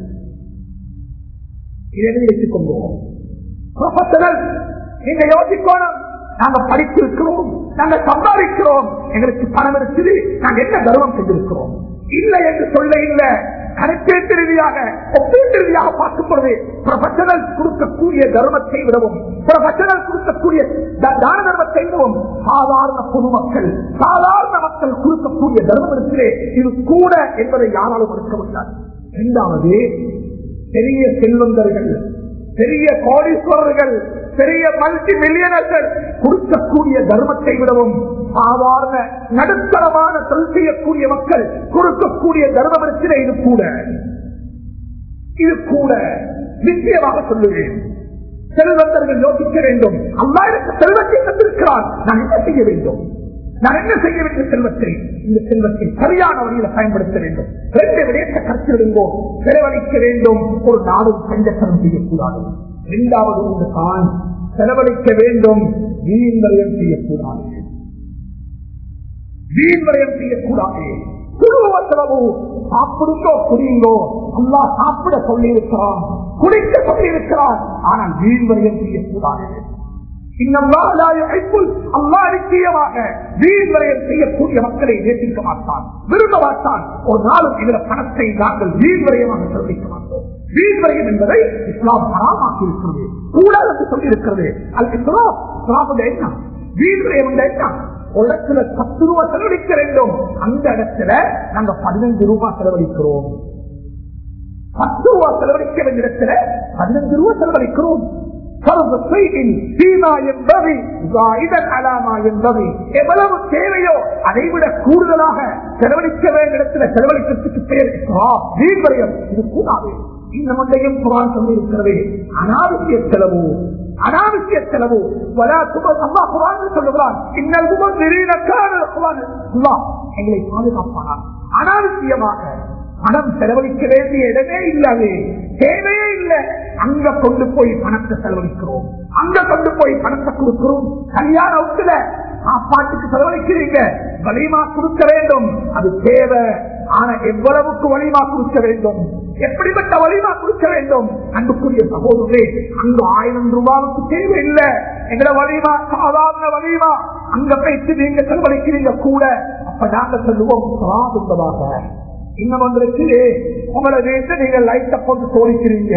இதை வைத்துக் கொள்வோம் ப்ரொஃபஷனல் நீங்க யோசிக்கணும் நாங்க படித்திருக்கிறோம் நாங்க சம்பாதிக்கிறோம் எங்களுக்கு பணம் இருக்குது நாங்க என்ன தர்மம் செஞ்சிருக்கிறோம் இல்லை என்று சொல்ல இல்லை கணக்கீட்டு ரீதியாக ஒப்பீட்டு ரீதியாக பார்க்கும் பொழுது ப்ரொஃபஷனல் கொடுக்கக்கூடிய தர்மத்தை விடவும் ப்ரொஃபஷனல் கொடுக்கக்கூடிய த- தான தர்மத்தை விடவும் சாதாரண பொதுமக்கள் சாதாரண மக்கள் கொடுக்கக்கூடிய தர்மம் இருக்கிறே இது கூட என்பதை யாராலும் மறுக்க முடியாது இரண்டாவது பெரிய செல்வந்தர்கள் பெரிய கோடீஸ்வரர்கள் பெரிய மல்டி மில்லியனர்கள் கொடுக்கக்கூடிய தர்மத்தை விடவும் சாதாரண நடுத்தரமான தொழில் செய்யக்கூடிய மக்கள் கொடுக்கக்கூடிய தர்மம் இருக்கிற இது கூட இது கூட நிச்சயமாக சொல்லுவேன் செல்வந்தர்கள் யோசிக்க வேண்டும் அல்லா எனக்கு செல்வத்தை தந்திருக்கிறான் நான் என்ன செய்ய வேண்டும் நான் என்ன செய்ய வேண்டும் செல்வத்தை இந்த செல்வத்தை சரியான வழியில பயன்படுத்த வேண்டும் ரெண்டு விடயத்தை கருத்திடுங்கோ செலவழிக்க வேண்டும் ஒரு நாடும் சஞ்சத்தனம் செய்யக்கூடாது இரண்டாவது ஒன்று தான் செலவழிக்க வேண்டும் வீண் வரையம் செய்யக்கூடாது வீண் வரையம் செய்யக்கூடாது குடும்ப செலவு சாப்பிடுங்கோ குடியுங்கோ அல்லா சாப்பிட சொல்லி இருக்கிறான் குடிக்க சொல்லி இருக்கிறான் ஆனால் வீண் வரையம் செய்யக்கூடாது நிச்சயமாக வீண் வரையம் செய்யக்கூடிய மக்களை நேசிக்க மாட்டான் விரும்ப மாட்டான் ஒரு நாளும் இதுல பணத்தை நாங்கள் வீண் வரையமாக செலவழிக்க மாட்டோம் வீண் வரையம் என்பதை இஸ்லாம் பராமாக்கி இருக்கிறது கூடாது என்று சொல்லி இருக்கிறது அது என்ன வீண் வரையம் என்ற என்ன ஒரு இடத்துல பத்து ரூபாய் செலவழிக்க வேண்டும் அந்த இடத்துல நாங்க பதினஞ்சு ரூபாய் செலவழிக்கிறோம் பத்து ரூபாய் செலவழிக்க வேண்டிய இடத்துல பதினஞ்சு ரூபாய் செலவழிக்கிறோம் எவ்வளவு தேவையோ அதை விட கூடுதலாக செலவழிக்க வேண்டிய இடத்துல செலவழிக்கிறதுக்கு பேர் வீண்வரையம் இது கூடாது இந்த மண்டையும் குரான் சொல்லியிருக்கிறது அனாவசிய செலவு அனாவசிய செலவு அம்மா குரான் சொல்லுகிறான் இன்னல் எங்களை பாதுகாப்பானார் அனாவசியமாக பணம் செலவழிக்க வேண்டிய இடமே இல்லாது தேவையே இல்லை அங்க கொண்டு போய் பணத்தை செலவழிக்கிறோம் அங்க கொண்டு போய் பணத்தை கொடுக்கிறோம் கல்யாண வீட்டுல சாப்பாட்டுக்கு செலவழிக்கிறீங்க வலிமா கொடுக்க வேண்டும் அது தேவை ஆனா எவ்வளவுக்கு வலிமா கொடுக்க வேண்டும் எப்படிப்பட்ட வலிமா கொடுக்க வேண்டும் அன்புக்குரிய சகோதரே அங்க ஆயிரம் ரூபாவுக்கு தேவை இல்லை எங்கட வலிமா சாதாரண வலிமா அங்க போயிட்டு நீங்க செலவழிக்கிறீங்க கூட அப்ப நாங்க சொல்லுவோம் சலாம் என்பதாக இன்னும் வந்துருக்கு உங்களோட வீட்டுல நீங்க லைட்ட போட்டு தோழிக்கிறீங்க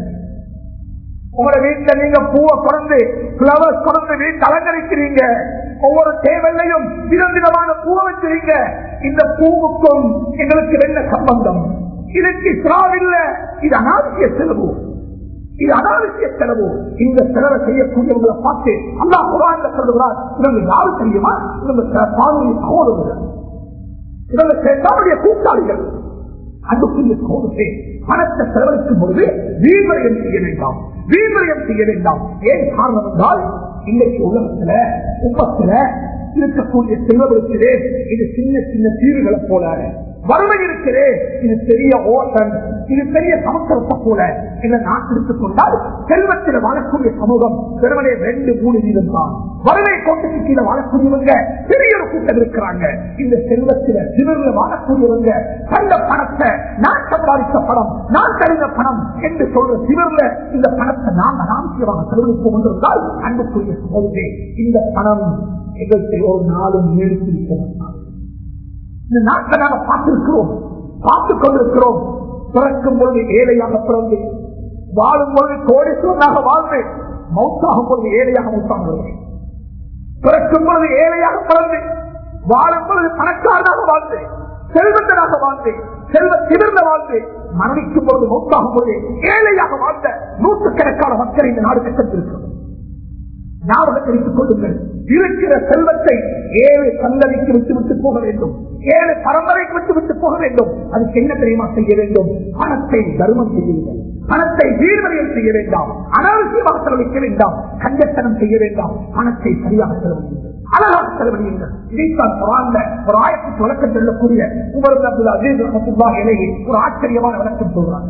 உங்களோட வீட்டுல நீங்க பூவை குறைந்து பிளவர்ஸ் குறைந்து வீட்டு அலங்கரிக்கிறீங்க ஒவ்வொரு டேபிள்லையும் விதவிதமான பூவை வச்சிருங்க இந்த பூவுக்கும் எங்களுக்கு என்ன சம்பந்தம் இதுக்கு இல்ல இது அனாவசிய செலவு இது அனாவசிய செலவு இந்த செலவை செய்யக்கூடியவங்களை பார்த்து அல்லா குரான் சொல்லுகிறார் இவங்க யாரு தெரியுமா இவங்க பாதுகாப்பு சகோதரர்கள் இவங்க சேட்டாவுடைய கூட்டாளிகள் அன்புக்குரிய சோதனை பணத்தை செலவழிக்கும் பொழுது வீண்வரையம் செய்ய வேண்டாம் வீண்வரையம் செய்ய வேண்டாம் ஏன் காரணம் என்றால் இன்னைக்கு உலகத்துல உப்பத்துல இருக்கக்கூடிய செல்வர்களுக்கு இது சின்ன சின்ன தீவுகளை போல வறுமை இருக்கிறே இது பெரிய ஓட்டம் இது பெரிய சமஸ்கரத்தை போல இந்த நாட்டு எடுத்துக் கொண்டால் செல்வத்தில் வாழக்கூடிய சமூகம் வெறுமனே ரெண்டு மூணு வீதம் தான் வறுமை கோட்டுக்கு கீழே வாழக்கூடியவங்க பெரிய ஒரு கூட்டம் இருக்கிறாங்க இந்த செல்வத்தில் சிவர்ல வாழக்கூடியவங்க கண்ட பணத்தை நான் சம்பாதித்த பணம் நான் கழிந்த பணம் என்று சொல்ற சிவர்ல இந்த பணத்தை நாம் அனாவசியமாக செலவழிப்போம் என்றால் அன்புக்குரிய சமூகமே இந்த பணம் எங்களுக்கு ஒரு நாளும் நீடித்திருக்க மாட்டாங்க இந்த நாட்டை நாங்கள் பார்த்திருக்கிறோம் பார்த்துக் கொண்டிருக்கிறோம் பிறக்கும் பொழுது ஏழையாக பிறந்து வாழும் பொழுது கோடீஸ்வரனாக வாழ்ந்து மௌத்தாகும் பொழுது ஏழையாக மௌத்தாக பிறக்கும் பொழுது ஏழையாக பிறந்து வாழும் பொழுது பணக்காரனாக வாழ்ந்து செல்வந்தனாக வாழ்ந்து செல்வ சிறந்த வாழ்ந்து மரணிக்கும் பொழுது மௌத்தாகும் பொழுது ஏழையாக வாழ்ந்த நூற்றுக்கணக்கான மக்கள் இந்த நாடு கட்டத்திருக்கிறது ஞாபகத்தை வைத்துக் கொள்ளுங்கள் இருக்கிற செல்வத்தை ஏழு சந்ததிக்கு விட்டு விட்டு போக வேண்டும் ஏழு பரம்பரைக்கு விட்டு விட்டு போக வேண்டும் அதுக்கு என்ன தெரியுமா செய்ய வேண்டும் பணத்தை தர்மம் செய்யுங்கள் பணத்தை வீழ்வரையில் செய்ய வேண்டாம் அனாவசியமாக செலவழிக்க வேண்டாம் கஞ்சத்தனம் செய்ய வேண்டாம் பணத்தை சரியாக செலவழியுங்கள் அழகாக செலவழியுங்கள் இதைத்தான் பரவாயில்ல ஒரு ஆயிரத்தி விளக்கம் சொல்லக்கூடிய உமர் அப்துல் அஜீஸ் ரஹமத்துல்லா இலையை ஒரு ஆச்சரியமான விளக்கம் சொல்றாங்க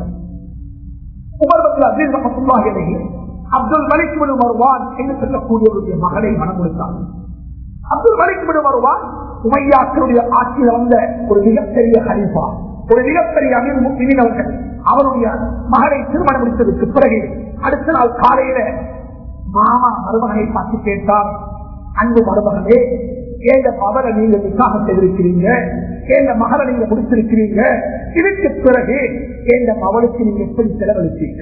உமர் அப்துல் அஜீஸ் ரஹமத்துல்லா இலையை அப்துல் மலிக் விடு வருவான் என்று சொல்லக்கூடியவருடைய மகளை மனம் கொடுத்தார் அப்துல் மலிக் விடு வருவான் உமையாக்களுடைய ஆட்சியில் வந்த ஒரு மிகப்பெரிய ஹரிஃபா ஒரு மிகப்பெரிய அமீர் முஸ்லிமின் அவர்கள் அவருடைய மகளை திருமணம் முடித்ததற்கு பிறகு அடுத்த நாள் காலையில மாமா மருமகனை பார்த்து கேட்டார் அன்பு மருமகனே ஏந்த மகளை நீங்க நிக்காக செய்திருக்கிறீங்க ஏந்த மகளை நீங்க முடித்திருக்கிறீங்க இதுக்கு பிறகு ஏந்த மகளுக்கு நீங்க எப்படி செலவழிச்சீங்க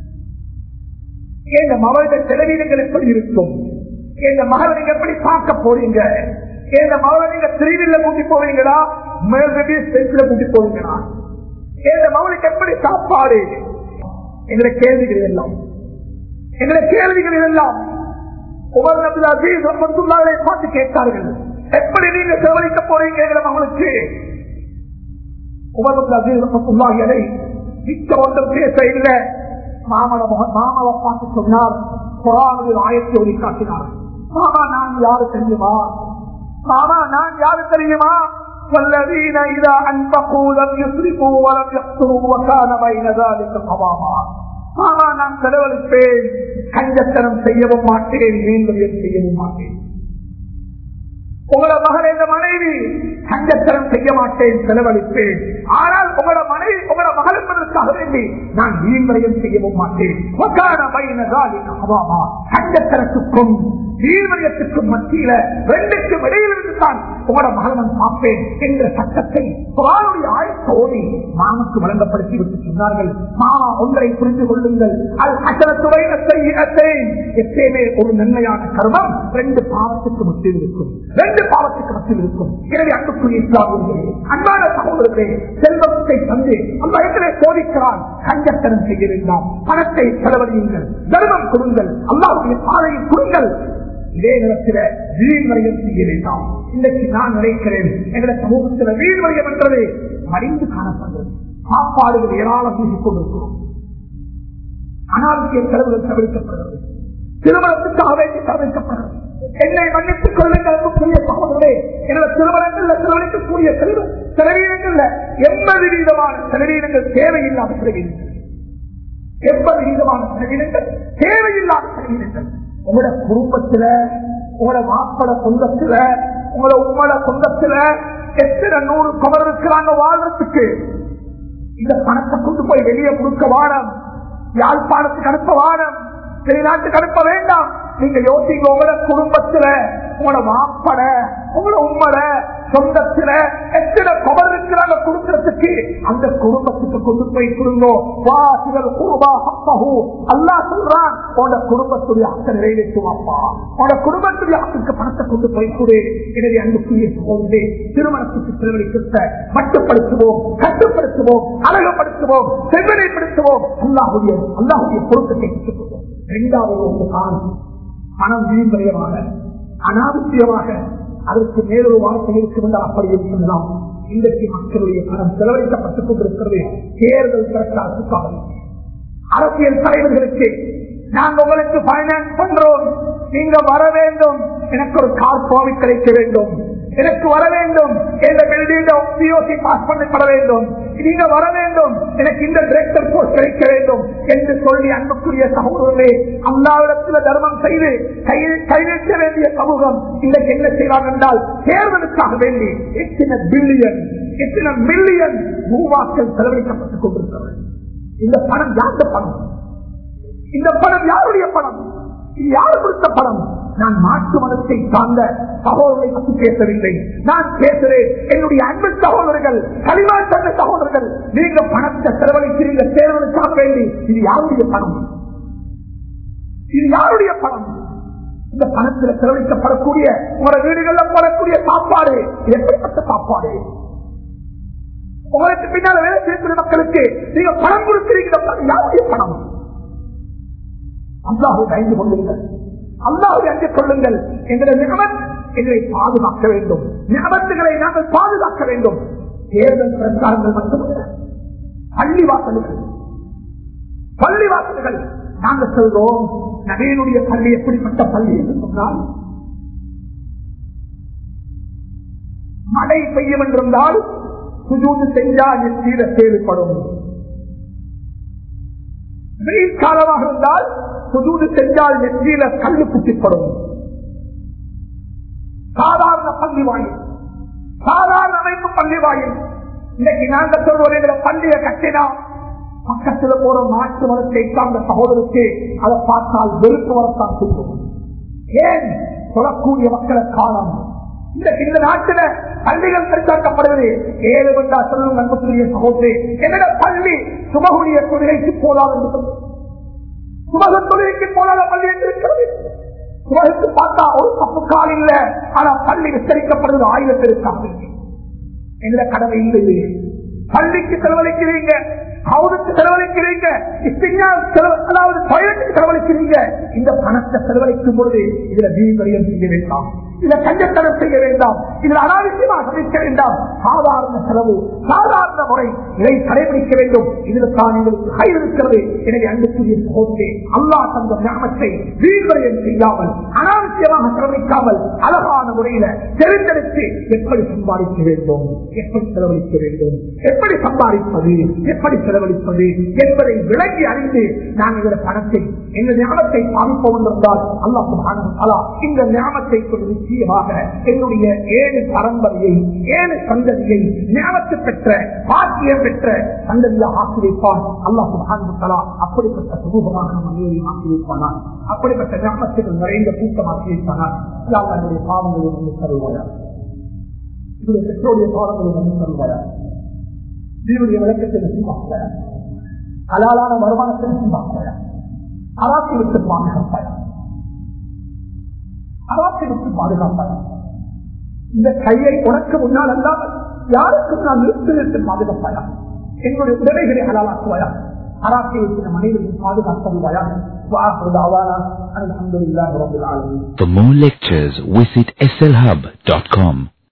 எங்க மகளுடைய செலவீனங்கள் எப்படி இருக்கும் எங்க மகளை நீங்க எப்படி பார்க்க போறீங்க எங்க மகளை நீங்க திருவிழா கூட்டி போவீங்களா மேல்வெடி ஸ்பென்ஸ்ல கூட்டி போவீங்களா எங்க மகளுக்கு எப்படி சாப்பாடு எங்களை கேள்விகள் எல்லாம் எங்களை கேள்விகள் எல்லாம் உமர் அப்துல் அசீஸ் ரஹமத்துல்லாவை பார்த்து கேட்டார்கள் எப்படி நீங்க செலவழிக்க போறீங்க எங்களை மகளுக்கு உமர் அப்துல் அசீஸ் ரஹமத்துல்லாஹியை மிக்க ஒன்றும் பேச இல்லை மாமன மாமாவை பார்த்து சொன்னார் குரானுடைய ஆயத்தை ஒளி காட்டினார் மாமா நான் யாரு தெரியுமா மாமா நான் யாரு தெரியுமா والذين إذا أنفقوا لم يسرفوا ولم يقتروا وكان بين ذلك قواما மாமா நான் செலவழிப்பேன் கஞ்சத்தனம் செய்யவும் மாட்டேன் மீண்டும் செய்யவும் மாட்டேன் உங்களோட மகள் என்ற மனைவி கஞ்சத்தனம் செய்ய மாட்டேன் செலவழிப்பேன் ஆனால் உங்களோட மனைவி உங்களோட மகள் என்பதற்காக வேண்டி நான் வீண்வரையும் செய்யவும் மாட்டேன் கஞ்சத்தனத்துக்கும் வீழ்வயத்துக்கும் மத்தியில ரெண்டுக்கும் இடையில் இருந்து தான் உங்களோட மகன் பார்ப்பேன் என்ற சட்டத்தை குரானுடைய ஆயத்தோடு மாமக்கு வழங்கப்படுத்தி விட்டு சொன்னார்கள் மாமா ஒன்றை புரிந்து கொள்ளுங்கள் அது அச்சனத்துறை எப்பயுமே ஒரு நன்மையான கர்மம் ரெண்டு பாவத்துக்கு மத்தியில் இருக்கும் ரெண்டு பாவத்துக்கு மத்தியில் இருக்கும் எனவே அன்புக்குரிய இஸ்லாமியர்களே அன்பான சகோதரர்களே செல்வத்தை தந்து அந்த இடத்திலே சோதிக்கிறான் கஞ்சத்தனம் செய்ய வேண்டாம் பணத்தை செலவழியுங்கள் தர்மம் கொடுங்கள் அல்லாவுடைய பாதையை கொடுங்கள் இதே நேரத்தில் வீண் வரையம் செய்ய வேண்டாம் இன்றைக்கு நான் நினைக்கிறேன் எங்களுடைய சமூகத்தில் வீண் வரையம் என்றது மடிந்து காணப்படுகிறது சாப்பாடுகள் ஏராளம் வீசிக் கொண்டிருக்கிறோம் அனாவசிய செலவுகள் தவிர்க்கப்படுகிறது திருமணத்துக்காக வேண்டி தவிர்க்கப்படுகிறது என்னை மன்னித்துக் கொள்ளுங்கள் சகோதரே எனது திருமணங்கள்ல செலவழிக்கக்கூடிய செலவு செலவீனங்கள்ல எண்பது வீதமான செலவீனங்கள் தேவையில்லாத செலவீனங்கள் எண்பது வீதமான செலவீனங்கள் தேவையில்லாத செலவீனங்கள் உங்களோட குடும்பத்துல உங்களோட மாப்பட சொந்தத்துல உங்களோட உங்களோட சொந்தத்துல எத்தனை நூறு கவர் இருக்கிறாங்க வாழ்றதுக்கு இந்த பணத்தை கொண்டு போய் வெளியே கொடுக்க வாரம் யாழ்ப்பாணத்துக்கு அனுப்ப வாரம் வெளிநாட்டுக்கு அனுப்ப வேண்டாம் நீங்க யோசிங்க உங்களோட குடும்பத்துல உங்களோட மாப்பட உங்களோட உம்மட சொந்தத்துல எத்தனை கவர் இருக்கிறாங்க கொடுக்கறதுக்கு அந்த குடும்பத்துக்கு கொண்டு போய் கொடுங்கோ வாசிகள் குருபா அப்பகு அல்லா சொல்றான் உன்னோட குடும்பத்துடைய அக்கை நிறைவேற்றுவாப்பா உன்னோட குடும்பத்துடைய அக்குக்கு பணத்தை கொண்டு போய் கொடு எனவே அன்புக்குரிய போது திருமணத்துக்கு செலவழிக்கிறத மட்டுப்படுத்துவோம் கட்டுப்படுத்துவோம் அழகப்படுத்துவோம் செவ்வனைப்படுத்துவோம் அல்லாஹுடைய அல்லாஹுடைய பொருத்தத்தை கற்றுக்கொள்வோம் இரண்டாவது ஒரு தான் பணம் வீண்வரையமாக அனாவசியமாக அதற்கு மேலொரு வார்த்தை இருக்கும் என்றால் அப்படி சொல்லலாம் இன்றைக்கு மக்களுடைய பணம் செலவழிக்கப்பட்டுக் கொண்டிருக்கிறது தேர்தல் பிரச்சாரத்துக்காக அரசியல் தலைவர்களுக்கு நாங்க உங்களுக்கு பைனான்ஸ் பண்றோம் நீங்க வர வேண்டும் எனக்கு ஒரு கார் கோவி கிடைக்க வேண்டும் எனக்கு வர வேண்டும் இந்த பில்டிங் பிஓசி பாஸ் பண்ணப்பட வேண்டும் நீங்க வர வேண்டும் எனக்கு இந்த டிரெக்டர் போஸ்ட் கிடைக்க வேண்டும் என்று சொல்லி அன்புக்குரிய சமூகமே அல்லாவிடத்தில் தர்மம் செய்து கைநீட்ட வேண்டிய சமூகம் இன்றைக்கு என்ன செய்வாங்க என்றால் தேர்தலுக்காக வேண்டி எத்தனை பில்லியன் எத்தனை மில்லியன் ரூபாக்கள் செலவழிக்கப்பட்டுக் கொண்டிருக்கிறது இந்த பணம் யாருடைய பணம் இந்த பணம் யாருடைய பணம் இது யார் கொடுத்த பணம் நான் மாற்று மதத்தை சார்ந்த சகோதரரை பற்றி பேசவில்லை நான் பேசுறேன் என்னுடைய அன்பு சகோதரர்கள் களிமா சார்ந்த சகோதரர்கள் நீங்க பணத்தை செலவழிக்கிறீங்க தேர்தலுக்காக வேண்டி இது யாருடைய பணம் இது யாருடைய பணம் இந்த பணத்தில் செலவழிக்கப்படக்கூடிய உங்களோட வீடுகள்ல போடக்கூடிய சாப்பாடு எப்படிப்பட்ட சாப்பாடு உங்களுக்கு பின்னால வேலை செய்யக்கூடிய மக்களுக்கு நீங்க பணம் கொடுக்கிறீங்க யாருடைய பணம் அல்லாஹு ஐந்து கொள்ளுங்கள் அல்லாஹு அஞ்சு கொள்ளுங்கள் எங்களை நிகமத் எங்களை பாதுகாக்க வேண்டும் நிகமத்துகளை நாங்கள் பாதுகாக்க வேண்டும் தேர்தல் பிரச்சாரங்கள் மட்டுமல்ல பள்ளி வாசல்கள் பள்ளி வாசல்கள் நாங்கள் சொல்றோம் நகையினுடைய பள்ளி எப்படிப்பட்ட பள்ளி என்று சொன்னால் மழை பெய்யும் என்றிருந்தால் சுஜூது செஞ்சால் தீர தேவைப்படும் வெயில் காலமாக இருந்தால் சுஜூது செஞ்சால் நெற்றியில கல்லு குத்திப்படும் சாதாரண பள்ளி வாயில் சாதாரண அமைப்பு பள்ளி வாயில் இன்னைக்கு நாங்க சொல்வது எங்களை பள்ளியை கட்டினா பக்கத்தில் போற மாற்று மதத்தை சார்ந்த சகோதரருக்கு அதை பார்த்தால் வெறுப்பு வரத்தான் செய்யும் ஏன் சொல்லக்கூடிய மக்களை காலம் இந்த இந்த நாட்டில பள்ளிகள் பெருத்தாக்கப்படுவது ஏழு வந்தா சொல்லும் நண்பர்களுடைய சகோதரி என்னோட பள்ளி சுமகுடைய தொழிலைக்கு போதாது என்று சொல்லி சுமக தொழிலுக்கு போதாத பள்ளி என்று இருக்கிறது சுமகுக்கு பார்த்தா ஒரு தப்பு கால் இல்ல ஆனா பள்ளி விஸ்தரிக்கப்படுவது ஆயிரத்திற்காக எந்த கடமை இல்லை பள்ளிக்கு செலவழிக்கிறீங்க அவருக்கு செலவழிக்கிறீங்க அதாவது பயணத்துக்கு செலவழிக்கிறீங்க இந்த பணத்தை செலவழிக்கும் பொழுது இதுல வீண்வரியம் செய்ய வேண்டாம் இதுல கஞ்சத்தனம் செய்ய வேண்டாம் இதில் அனாவசியமாக சமைக்க வேண்டாம் சாதாரண செலவு சாதாரண முறை இதை கடைபிடிக்க வேண்டும் இதில் தான் எங்களுக்கு கயிறு இருக்கிறது எனவே அன்புக்குரிய சகோதரே அல்லாஹ் தந்த ஞாபகத்தை வீழ்வரையம் செய்யாமல் அனாவசியமாக சிரமிக்காமல் அழகான முறையில தெரிந்தெடுத்து எப்படி சம்பாதிக்க வேண்டும் எப்படி செலவழிக்க வேண்டும் எப்படி சம்பாதிப்பது எப்படி செலவழிப்பது என்பதை விளங்கி அறிந்து நான் இந்த பணத்தை இந்த ஞாபகத்தை பாதிப்போம் என்றால் அல்லாஹ் சுப்ஹானஹு வ தஆலா இந்த ஞாபகத்தை கொண்டு நிச்சயமாக என்னுடைய ஏழு பரம்பரையை ஏழு சந்ததியை ஞாபகத்தை பெற்ற பாக்கியம் பெற்ற சந்ததியாக ஆக்கி வைப்பான் அல்லாஹ் சுப்ஹானஹு வ தஆலா அப்படிப்பட்ட சுரூபமாக நம் அனைவரையும் ஆக்கி வைப்பானான் அப்படிப்பட்ட ஞாபகத்தில் நிறைந்த கூட்டமாக்கி வைப்பானான் யா அல்லாஹ் என்னுடைய பாவங்களை வந்து தருவாயா என்னுடைய பெற்றோருடைய பாவங்களை வந்து தருவாயா தீனுடைய விளக்கத்தை நசிவாக்குவாயா ஹலாலான வருமானத்தை நசிவாக்குவாயா அராத்தை விட்டு பாதுகாப்பாயா அராத்தை விட்டு பாதுகாப்பாயா இந்த கையை உனக்கு முன்னால் அல்லாமல் யாருக்கும் நான் நிறுத்தி நிறுத்தி பாதுகாப்பாயா என்னுடைய உடமைகளை ஹலாலாக்குவாயா அராத்தை விட்டு நம் அனைவரையும் பாதுகாத்தல்வாயா وآخر دعوانا أن الحمد لله رب العالمين For more lectures, visit slhub.com.